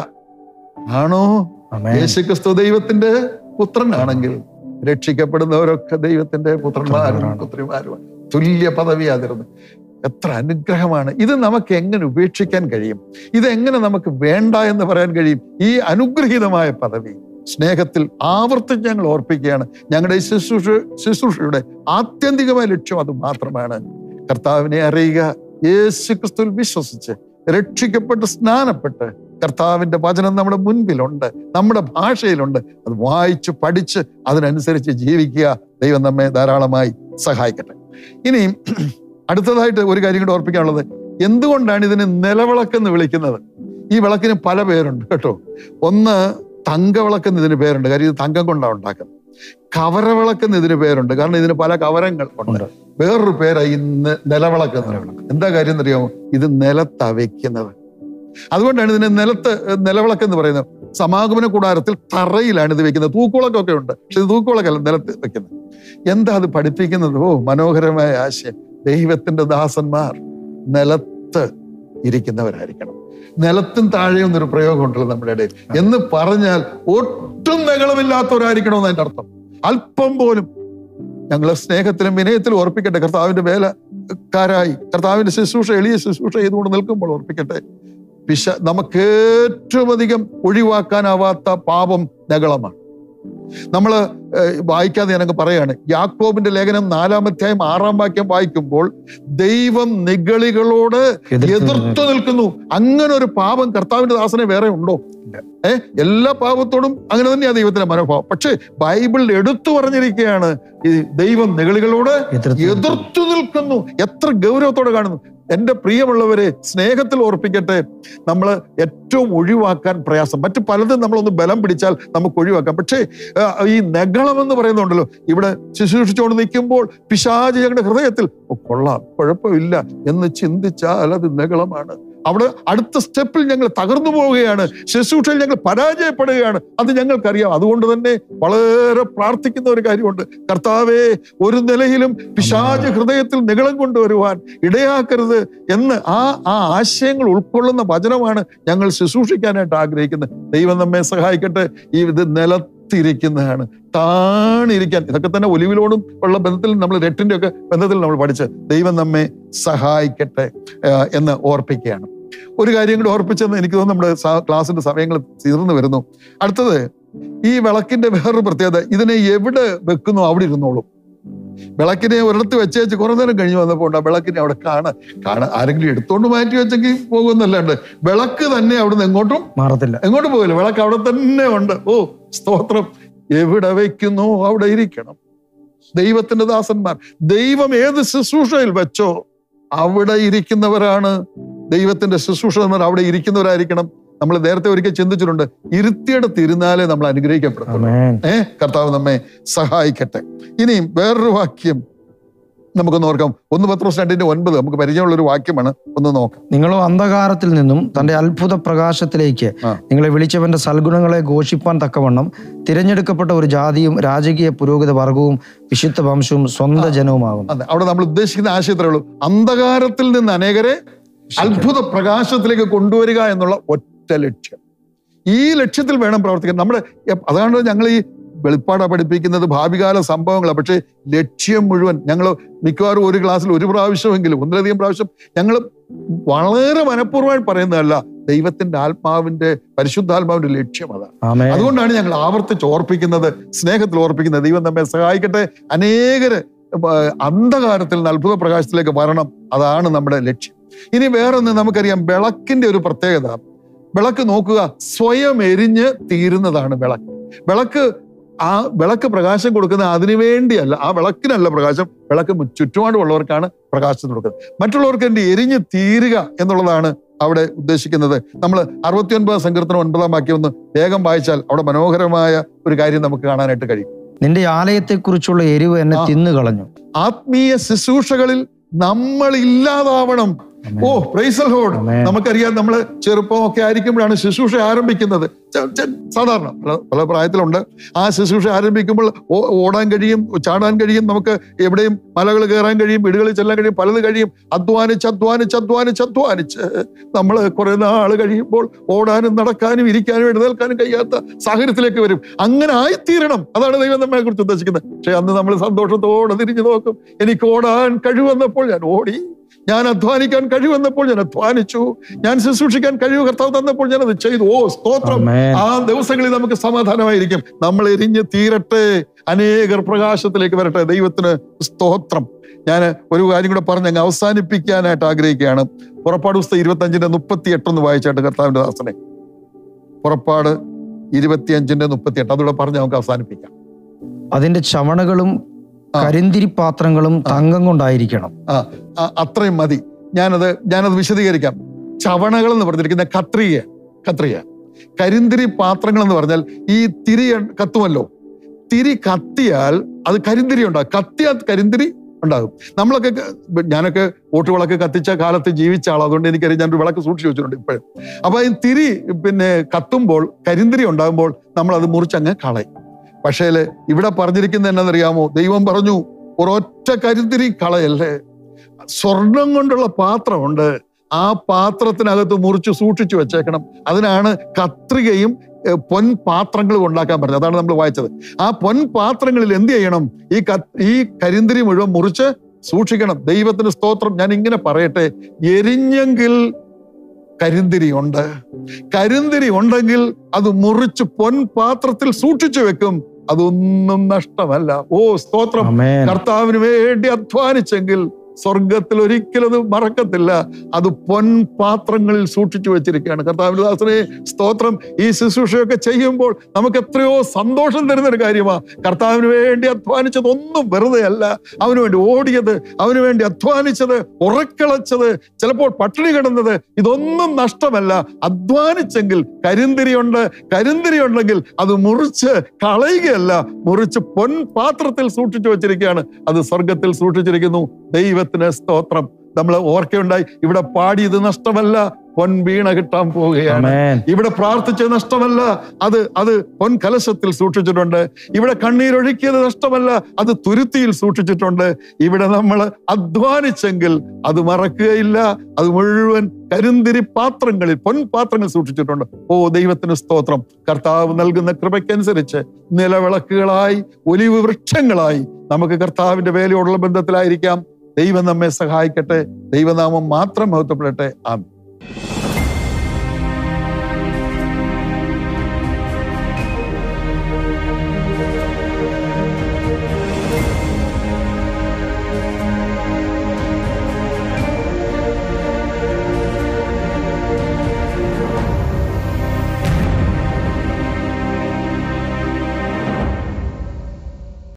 ആണോ ആമേൻ യേശുക്രിസ്തു ദൈവത്തിന്റെ പുത്രനാണെങ്കിൽ രക്ഷിക്കപ്പെടുന്നവരൊക്കെ ദൈവത്തിന്റെ പുത്രന്മാരും പുത്രിമാരുമാണ് തുല്യ പദവിയാതിരുന്നു എത്ര അനുഗ്രഹമാണ് ഇത് നമുക്ക് എങ്ങനെ ഉപേക്ഷിക്കാൻ കഴിയും ഇത് എങ്ങനെ നമുക്ക് വേണ്ട എന്ന് പറയാൻ കഴിയും ഈ അനുഗ്രഹീതമായ പദവി സ്നേഹത്തിൽ ആവർത്തിച്ച് ഞങ്ങൾ ഓർപ്പിക്കുകയാണ് ഞങ്ങളുടെ ഈ ശുശ്രൂഷ ശുശ്രൂഷയുടെ ആത്യന്തികമായ ലക്ഷ്യം അത് മാത്രമാണ് കർത്താവിനെ അറിയുക യേശു ക്രിസ്തുവിൽ വിശ്വസിച്ച് രക്ഷിക്കപ്പെട്ട് സ്നാനപ്പെട്ട് കർത്താവിന്റെ വചനം നമ്മുടെ മുൻപിലുണ്ട് നമ്മുടെ ഭാഷയിലുണ്ട് അത് വായിച്ച് പഠിച്ച് അതിനനുസരിച്ച് ജീവിക്കുക ദൈവം നമ്മെ ധാരാളമായി സഹായിക്കട്ടെ ഇനിയും അടുത്തതായിട്ട് ഒരു കാര്യം കൂടെ ഓർപ്പിക്കാനുള്ളത് എന്തുകൊണ്ടാണ് ഇതിനെ നിലവിളക്കെന്ന് വിളിക്കുന്നത് ഈ വിളക്കിന് പല പേരുണ്ട് കേട്ടോ ഒന്ന് തങ്കവിളക്കെന്ന് ഇതിന് പേരുണ്ട് കാര്യം ഇത് തങ്കം കൊണ്ടാണ് ഉണ്ടാക്കുന്നത് കവരവിളക്കെന്ന് ഇതിന് പേരുണ്ട് കാരണം ഇതിന് പല കവരങ്ങൾ ഉണ്ട് ഉണ്ട്. വേറൊരു പേരാ ഈ നെ- നിലവിളക്ക് എന്ന് പറയുന്നത് എന്താ കാര്യം എന്നറിയാമോ ഇത് നിലത്താ വെക്കുന്നത് അതുകൊണ്ടാണ് ഇതിനെ നിലത്ത് നിലവിളക്ക് എന്ന് പറയുന്നത് സമാഗമന കൂടാരത്തിൽ തറയിലാണ് ഇത് വെക്കുന്നത് തൂക്കുവിളക്കൊക്കെ ഉണ്ട് പക്ഷെ ഇത് തൂക്കുവിളക്കല്ല നിലത്ത് വെക്കുന്നത് എന്താ അത് പഠിപ്പിക്കുന്നത് ഓ മനോഹരമായ ആശയം ദൈവത്തിന്റെ ദാസന്മാർ നിലത്ത് ഇരിക്കുന്നവരായിരിക്കണം നിലത്തും താഴെയും എന്നൊരു പ്രയോഗം ഉണ്ടല്ലോ നമ്മുടെ ഇടയിൽ എന്ന് പറഞ്ഞാൽ ഒട്ടും നകളമില്ലാത്തവരായിരിക്കണമെന്ന് അതിന്റെ അർത്ഥം അല്പം പോലും ഞങ്ങളെ സ്നേഹത്തിലും വിനയത്തിലും ഓർപ്പിക്കട്ടെ കർത്താവിന്റെ വേലക്കാരായി കർത്താവിന്റെ ശുശ്രൂഷ എളിയ ശുശ്രൂഷ ചെയ്തുകൊണ്ട് നിൽക്കുമ്പോൾ ഓർപ്പിക്കട്ടെ പിശ നമുക്ക് ഏറ്റവും അധികം ഒഴിവാക്കാനാവാത്ത പാപം നകളമാണ് നമ്മൾ വായിക്കാതെ ഞാനങ്ങ് പറയാണ് യാക്കോബിന്റെ ലേഖനം നാലാമധ്യായം ആറാം വാക്യം വായിക്കുമ്പോൾ ദൈവം നിഗളികളോട് എതിർത്ത് നിൽക്കുന്നു അങ്ങനെ ഒരു പാപം കർത്താവിന്റെ ദാസനെ വേറെ ഉണ്ടോ ഏ എല്ലാ പാപത്തോടും അങ്ങനെ തന്നെയാണ് ദൈവത്തിന്റെ മനോഭാവം പക്ഷേ ബൈബിളിൽ എടുത്തു പറഞ്ഞിരിക്കുകയാണ് ഈ ദൈവം നിഗളികളോട് എതിർത്ത് എതിർത്തു നിൽക്കുന്നു എത്ര ഗൗരവത്തോടെ കാണുന്നു എന്റെ പ്രിയമുള്ളവരെ സ്നേഹത്തിൽ ഓർപ്പിക്കട്ടെ നമ്മൾ ഏറ്റവും ഒഴിവാക്കാൻ പ്രയാസം മറ്റു പലതും നമ്മളൊന്ന് ബലം പിടിച്ചാൽ നമുക്ക് ഒഴിവാക്കാം പക്ഷേ ആ, ഈ നഗളം എന്ന് പറയുന്നുണ്ടല്ലോ ഇവിടെ ശുശ്രൂഷിച്ചുകൊണ്ട് നിൽക്കുമ്പോൾ പിശാചി ഞങ്ങളുടെ ഹൃദയത്തിൽ "ഓ, കൊള്ളാം കുഴപ്പമില്ല എന്ന് ചിന്തിച്ചാൽ അത് നഗളമാണ് അവിടെ അടുത്ത സ്റ്റെപ്പിൽ ഞങ്ങൾ തകർന്നു പോവുകയാണ് ശുശ്രൂഷയിൽ ഞങ്ങൾ പരാജയപ്പെടുകയാണ് അത് ഞങ്ങൾക്കറിയാം അതുകൊണ്ട് തന്നെ വളരെ പ്രാർത്ഥിക്കുന്ന ഒരു കാര്യമുണ്ട് കർത്താവേ ഒരു നിലയിലും പിശാച് ഹൃദയത്തിൽ നികളം കൊണ്ടുവരുവാൻ ഇടയാക്കരുത് എന്ന് ആ ആ ആശയങ്ങൾ ഉൾക്കൊള്ളുന്ന വചനമാണ് ഞങ്ങൾ ശുശ്രൂഷിക്കാനായിട്ട് ആഗ്രഹിക്കുന്നത് ദൈവം നമ്മെ സഹായിക്കട്ടെ ഈ ഇത് നിലത്തിരിക്കുന്നതാണ് താണിരിക്കാൻ ഇതൊക്കെ തന്നെ ഒലിവിലോടും ഉള്ള ബന്ധത്തിൽ നമ്മൾ രട്ടിന്റെ ഒക്കെ ബന്ധത്തിൽ നമ്മൾ പഠിച്ച് ദൈവം നമ്മെ സഹായിക്കട്ടെ ആ, എന്ന് ഓർപ്പിക്കുകയാണ് ഒരു കാര്യം കൂടി ഓർപ്പിച്ചെന്ന് എനിക്ക് തോന്നുന്നു നമ്മുടെ സ- ക്ലാസ്സിന്റെ സമയങ്ങൾ തീർന്നു വരുന്നു അടുത്തത് ഈ വിളക്കിന്റെ വേറൊരു പ്രത്യേകത ഇതിനെ എവിടെ വെക്കുന്നു അവിടെ ഇരുന്നോളും വിളക്കിനെ ഒരിടത്ത് വെച്ചേച്ച് കുറെ നേരം കഴിഞ്ഞ് വന്നപ്പോൾ ഉണ്ട് ആ വിളക്കിനെ അവിടെ കാണ കാണ ആരെങ്കിലും എടുത്തോണ്ട് മാറ്റി വെച്ചെങ്കിൽ പോകുന്നല്ലാണ്ട് വിളക്ക് തന്നെ അവിടുന്ന് എങ്ങോട്ടും മാറത്തില്ല എങ്ങോട്ട് പോകില്ല വിളക്ക് അവിടെ തന്നെ ഉണ്ട് ഓ സ്തോത്രം എവിടെ വെക്കുന്നു അവിടെ ഇരിക്കണം ദൈവത്തിന്റെ ദാസന്മാർ ദൈവം ഏത് ശുശ്രൂഷയിൽ വെച്ചോ അവിടെ ഇരിക്കുന്നവരാണ് ദൈവത്തിന്റെ ശുശ്രൂഷന്മാർ അവിടെ ഇരിക്കുന്നവരായിരിക്കണം നമ്മൾ നേരത്തെ ഒരിക്കൽ ചിന്തിച്ചിട്ടുണ്ട് ഇരുത്തിയിടത്ത് ഇരുന്നാലേ നമ്മൾ അനുഗ്രഹിക്കപ്പെടുത്തുള്ളൂ ആമേൻ ഏ കർത്താവ് നമ്മെ സഹായിക്കട്ടെ ഇനിയും വേറൊരു വാക്യം നമുക്കൊന്ന് ഓർക്കാം ഒന്ന് പത്രോസ് രണ്ടിന്റെ ഒൻപത് നമുക്ക് പരിചയമുള്ള ഒരു വാക്യമാണ് ഒന്ന് നോക്കാം നിങ്ങളോ അന്ധകാരത്തിൽ നിന്നും തന്റെ അത്ഭുത പ്രകാശത്തിലേക്ക് ആ. നിങ്ങളെ വിളിച്ചവന്റെ സൽഗുണങ്ങളെ ഘോഷിപ്പാൻ തക്കവണ്ണം തിരഞ്ഞെടുക്കപ്പെട്ട ഒരു ജാതിയും രാജകീയ പുരോഹിത വർഗവും വിശുദ്ധ വംശവും സ്വന്തം ജനവുമാകും അതെ അവിടെ നമ്മൾ ഉദ്ദേശിക്കുന്ന ആശയത്രേ ഉള്ളൂ അന്ധകാരത്തിൽ നിന്ന് അനേകരെ അത്ഭുത പ്രകാശത്തിലേക്ക് കൊണ്ടുവരിക എന്നുള്ള ഒറ്റ ലക്ഷ്യം ഈ ലക്ഷ്യത്തിൽ വേണം പ്രവർത്തിക്കാൻ നമ്മുടെ എപ്- അതാണ് ഞങ്ങൾ ഈ വെളിപ്പാട പഠിപ്പിക്കുന്നത് ഭാവികാല സംഭവങ്ങളാണ് പക്ഷേ ലക്ഷ്യം മുഴുവൻ ഞങ്ങൾ മിക്കവാറും ഒരു ക്ലാസ്സിൽ ഒരു പ്രാവശ്യമെങ്കിലും ഒന്നിലധികം പ്രാവശ്യം ഞങ്ങൾ വളരെ മനഃപൂർവ്വമായി പറയുന്നതല്ല ദൈവത്തിന്റെ ആത്മാവിന്റെ പരിശുദ്ധാത്മാവിന്റെ ലക്ഷ്യം അതാണ് ആമേൻ അതുകൊണ്ടാണ് ഞങ്ങൾ ആവർത്തിച്ച് ഓർപ്പിക്കുന്നത് സ്നേഹത്തിൽ ഓർപ്പിക്കുന്നത് ദൈവം നമ്മെ സഹായിക്കട്ടെ അനേകര് ആ, അന്ധകാരത്തിൽ നിന്ന് അത്ഭുത പ്രകാശത്തിലേക്ക് വരണം അതാണ് നമ്മുടെ ലക്ഷ്യം ഇനി വേറൊന്ന് നമുക്കറിയാം വിളക്കിന്റെ ഒരു പ്രത്യേകത വിളക്ക് നോക്കുക സ്വയം എരിഞ്ഞ് തീരുന്നതാണ് വിളക്ക് വിളക്ക് ആ വിളക്ക് പ്രകാശം കൊടുക്കുന്നത് അതിനു വേണ്ടിയല്ല ആ വിളക്കിനല്ല പ്രകാശം വിളക്ക് ചുറ്റുപാടുമുള്ളവർക്കാണ് പ്രകാശം കൊടുക്കുന്നത് മറ്റുള്ളവർക്ക് വേണ്ടി എരിഞ്ഞ് തീരുക എന്നുള്ളതാണ് അവിടെ ഉദ്ദേശിക്കുന്നത് നമ്മൾ അറുപത്തി ഒൻപതാം സങ്കീർത്തനം ഒൻപതാം വാക്യം ഒന്ന് വേഗം വായിച്ചാൽ അവിടെ മനോഹരമായ ഒരു കാര്യം നമുക്ക് കാണാനായിട്ട് കഴിയും നിന്റെ ആലയത്തെക്കുറിച്ചുള്ള എരിവ് എന്നെ ആ. തിന്നു കളഞ്ഞു ആത്മീയ ശുശ്രൂഷകളിൽ നമ്മൾ ഇല്ലാതാവണം ഓ പ്രൈസൽ ഹോഡ് Amen. നമുക്കറിയാം നമ്മള് ചെറുപ്പമൊക്കെ ആയിരിക്കുമ്പോഴാണ് ശുശ്രൂഷ ആരംഭിക്കുന്നത് ച- ച- സാധാരണ പല പല പ്രായത്തിലുണ്ട് ആ ശുശ്രൂഷ ആരംഭിക്കുമ്പോൾ ഓ- ഓടാൻ കഴിയും ചാടാൻ കഴിയും നമുക്ക് എവിടെയും മലകൾ കയറാൻ കഴിയും വീടുകളിൽ ചെല്ലാൻ കഴിയും പലത് കഴിയും അധ്വാനിച്ച് അധ്വാനിച്ച് അധ്വാനിച്ച് അധ്വാനിച്ച് നമ്മൾ കുറെ നാൾ കഴിയുമ്പോൾ ഓടാനും നടക്കാനും ഇരിക്കാനും എഴുന്നേൽക്കാനും കഴിയാത്ത സാഹചര്യത്തിലേക്ക് വരും അങ്ങനെ ആയിത്തീരണം അതാണ് ദൈവം നമ്മളെ കുറിച്ച് ഉദ്ദേശിക്കുന്നത് പക്ഷെ അന്ന് നമ്മൾ സന്തോഷത്തോടെ തിരിഞ്ഞു നോക്കും എനിക്ക് ഓടാൻ കഴിവെന്നപ്പോൾ ഞാൻ ഓടി ഞാൻ അധ്വാനിക്കാൻ കഴിവെന്നപ്പോൾ ഞാൻ അധ്വാനിച്ചു ഞാൻ ശുശ്രൂഷിക്കാൻ കഴിവ് കർത്താവ് തന്നപ്പോൾ ഞാൻ അത് ചെയ്തു ഓ സ്തോത്രം Amen. ആ ദിവസങ്ങളിൽ നമുക്ക് സമാധാനമായിരിക്കും നമ്മൾ എരിഞ്ഞ് തീരട്ടെ അനേകർ പ്രകാശത്തിലേക്ക് വരട്ടെ ദൈവത്തിന് സ്തോത്രം ഞാൻ ഒരു കാര്യം കൂടെ പറഞ്ഞ് അങ്ങ് അവസാനിപ്പിക്കാനായിട്ട് ആഗ്രഹിക്കുകയാണ് പുറപ്പാട് പുസ്തകം ഇരുപത്തി അഞ്ചിന്റെ മുപ്പത്തി എട്ടൊന്ന് വായിച്ചായിട്ട് കർത്താവിന്റെ ദാസനെ പുറപ്പാട് ഇരുപത്തിയഞ്ചിന്റെ മുപ്പത്തി എട്ട് അതുകൂടെ പറഞ്ഞ് നമുക്ക് അവസാനിപ്പിക്കാം അതിന്റെ ചവണകളും ആ. കരിന്തിരി പാത്രങ്ങളും തങ്കം കൊണ്ടായിരിക്കണം ആ, അത്രയും മതി ഞാനത് ഞാനത് വിശദീകരിക്കാം ചവണകൾ എന്ന് പറഞ്ഞിരിക്കുന്ന കത്രിക കത്രിക കരിന്തിരി പാത്രങ്ങൾ എന്ന് പറഞ്ഞാൽ ഈ തിരി കത്തുമല്ലോ തിരി കത്തിയാൽ അത് കരിന്തിരി ഉണ്ടാകും കത്തിയാൽ കരിന്തിരി ഉണ്ടാകും നമ്മളൊക്കെ ക- ഞാനൊക്കെ ഓട്ടുവിളക്ക് കത്തിച്ച കാലത്ത് ജീവിച്ച ആളാണ് അതുകൊണ്ട് എനിക്കറിയാം ഞാനൊരു വിളക്ക് സൂക്ഷിച്ചു വെച്ചിട്ടുണ്ട് ഇപ്പോഴും അപ്പൊ ഈ തിരി പിന്നെ കത്തുമ്പോൾ കരിന്തിരി ഉണ്ടാകുമ്പോൾ നമ്മൾ അത് മുറിച്ചങ്ങ് കളയും പക്ഷേ ഇവിടെ പറഞ്ഞിരിക്കുന്നത് എന്നറിയാമോ ദൈവം പറഞ്ഞു ഒരൊറ്റ കരിന്തിരി കളയല്ലേ സ്വർണം കൊണ്ടുള്ള പാത്രമുണ്ട് ആ പാത്രത്തിനകത്ത് മുറിച്ച് സൂക്ഷിച്ചു വെച്ചേക്കണം അതിനാണ് കത്രികയും ഏഹ്, പൊൻപാത്രങ്ങളും ഉണ്ടാക്കാൻ പറഞ്ഞത് അതാണ് നമ്മൾ വായിച്ചത് ആ പൊൻപാത്രങ്ങളിൽ എന്ത് ചെയ്യണം ഈ ക ഈ കരിന്തിരി മുഴുവൻ മുറിച്ച് സൂക്ഷിക്കണം ദൈവത്തിന് സ്തോത്രം ഞാൻ ഇങ്ങനെ പറയട്ടെ എരിഞ്ഞെങ്കിൽ കരിന്തിരി ഉണ്ട് കരിന്തിരി ഉണ്ടെങ്കിൽ അത് മുറിച്ച് പൊൻപാത്രത്തിൽ സൂക്ഷിച്ചു വെക്കും അതൊന്നും നഷ്ടമല്ല ഓ സ്തോത്രം Amen. കർത്താവിന് വേണ്ടി അധ്വാനിച്ചെങ്കിൽ സ്വർഗത്തിൽ ഒരിക്കലും അത് മറക്കത്തില്ല അത് പൊൻപാത്രങ്ങളിൽ സൂക്ഷിച്ചു വെച്ചിരിക്കുകയാണ് കർത്താവിന്റെ ദാസനെ സ്തോത്രം ഈ ശുശ്രൂഷയൊക്കെ ചെയ്യുമ്പോൾ നമുക്ക് എത്രയോ സന്തോഷം തരുന്ന ഒരു കാര്യമാണ് കർത്താവിന് വേണ്ടി അധ്വാനിച്ചത് ഒന്നും വെറുതെ അല്ല അവന് വേണ്ടി ഓടിയത് അവന് വേണ്ടി അധ്വാനിച്ചത് ഉറക്കളച്ചത് ചിലപ്പോൾ പട്ടിണി കിടന്നത് ഇതൊന്നും നഷ്ടമല്ല അധ്വാനിച്ചെങ്കിൽ കരിന്തിരിയുണ്ട് കരിന്തിരി ഉണ്ടെങ്കിൽ അത് മുറിച്ച് കളയുകയല്ല മുറിച്ച് പൊൻപാത്രത്തിൽ സൂക്ഷിച്ചു വെച്ചിരിക്കുകയാണ് അത് സ്വർഗത്തിൽ സൂക്ഷിച്ചിരിക്കുന്നു ദൈവത്തിന് സ്തോത്രം നമ്മൾ ഓർക്കയുണ്ടായി ഇവിടെ പാടിയത് നഷ്ടമല്ല പൊൻ വീണ കിട്ടാൻ പോവുകയാണ് Amen. ഇവിടെ പ്രാർത്ഥിച്ചത് നഷ്ടമല്ല അത് അത് പൊൻ കലശത്തിൽ സൂക്ഷിച്ചിട്ടുണ്ട് ഇവിടെ കണ്ണീരൊഴുക്കിയത് നഷ്ടമല്ല അത് തുരുത്തിയിൽ സൂക്ഷിച്ചിട്ടുണ്ട് ഇവിടെ നമ്മൾ അധ്വാനിച്ചെങ്കിൽ അത് മറക്കുകയില്ല അത് മുഴുവൻ കരിന്തിരി പാത്രങ്ങളിൽ പൊൻപാത്രങ്ങൾ സൂക്ഷിച്ചിട്ടുണ്ട് ഓ ദൈവത്തിന് സ്തോത്രം കർത്താവ് നൽകുന്ന കൃപയ്ക്കനുസരിച്ച് നിലവിളക്കുകളായി ഒലിവ് വൃക്ഷങ്ങളായി നമുക്ക് കർത്താവിന്റെ വേലയോടുള്ള ബന്ധത്തിലായിരിക്കാം ദൈവം നമ്മെ സഹായിക്കട്ടെ ദൈവനാമം മാത്രം മഹത്വപ്പെടട്ടെ ആമേൻ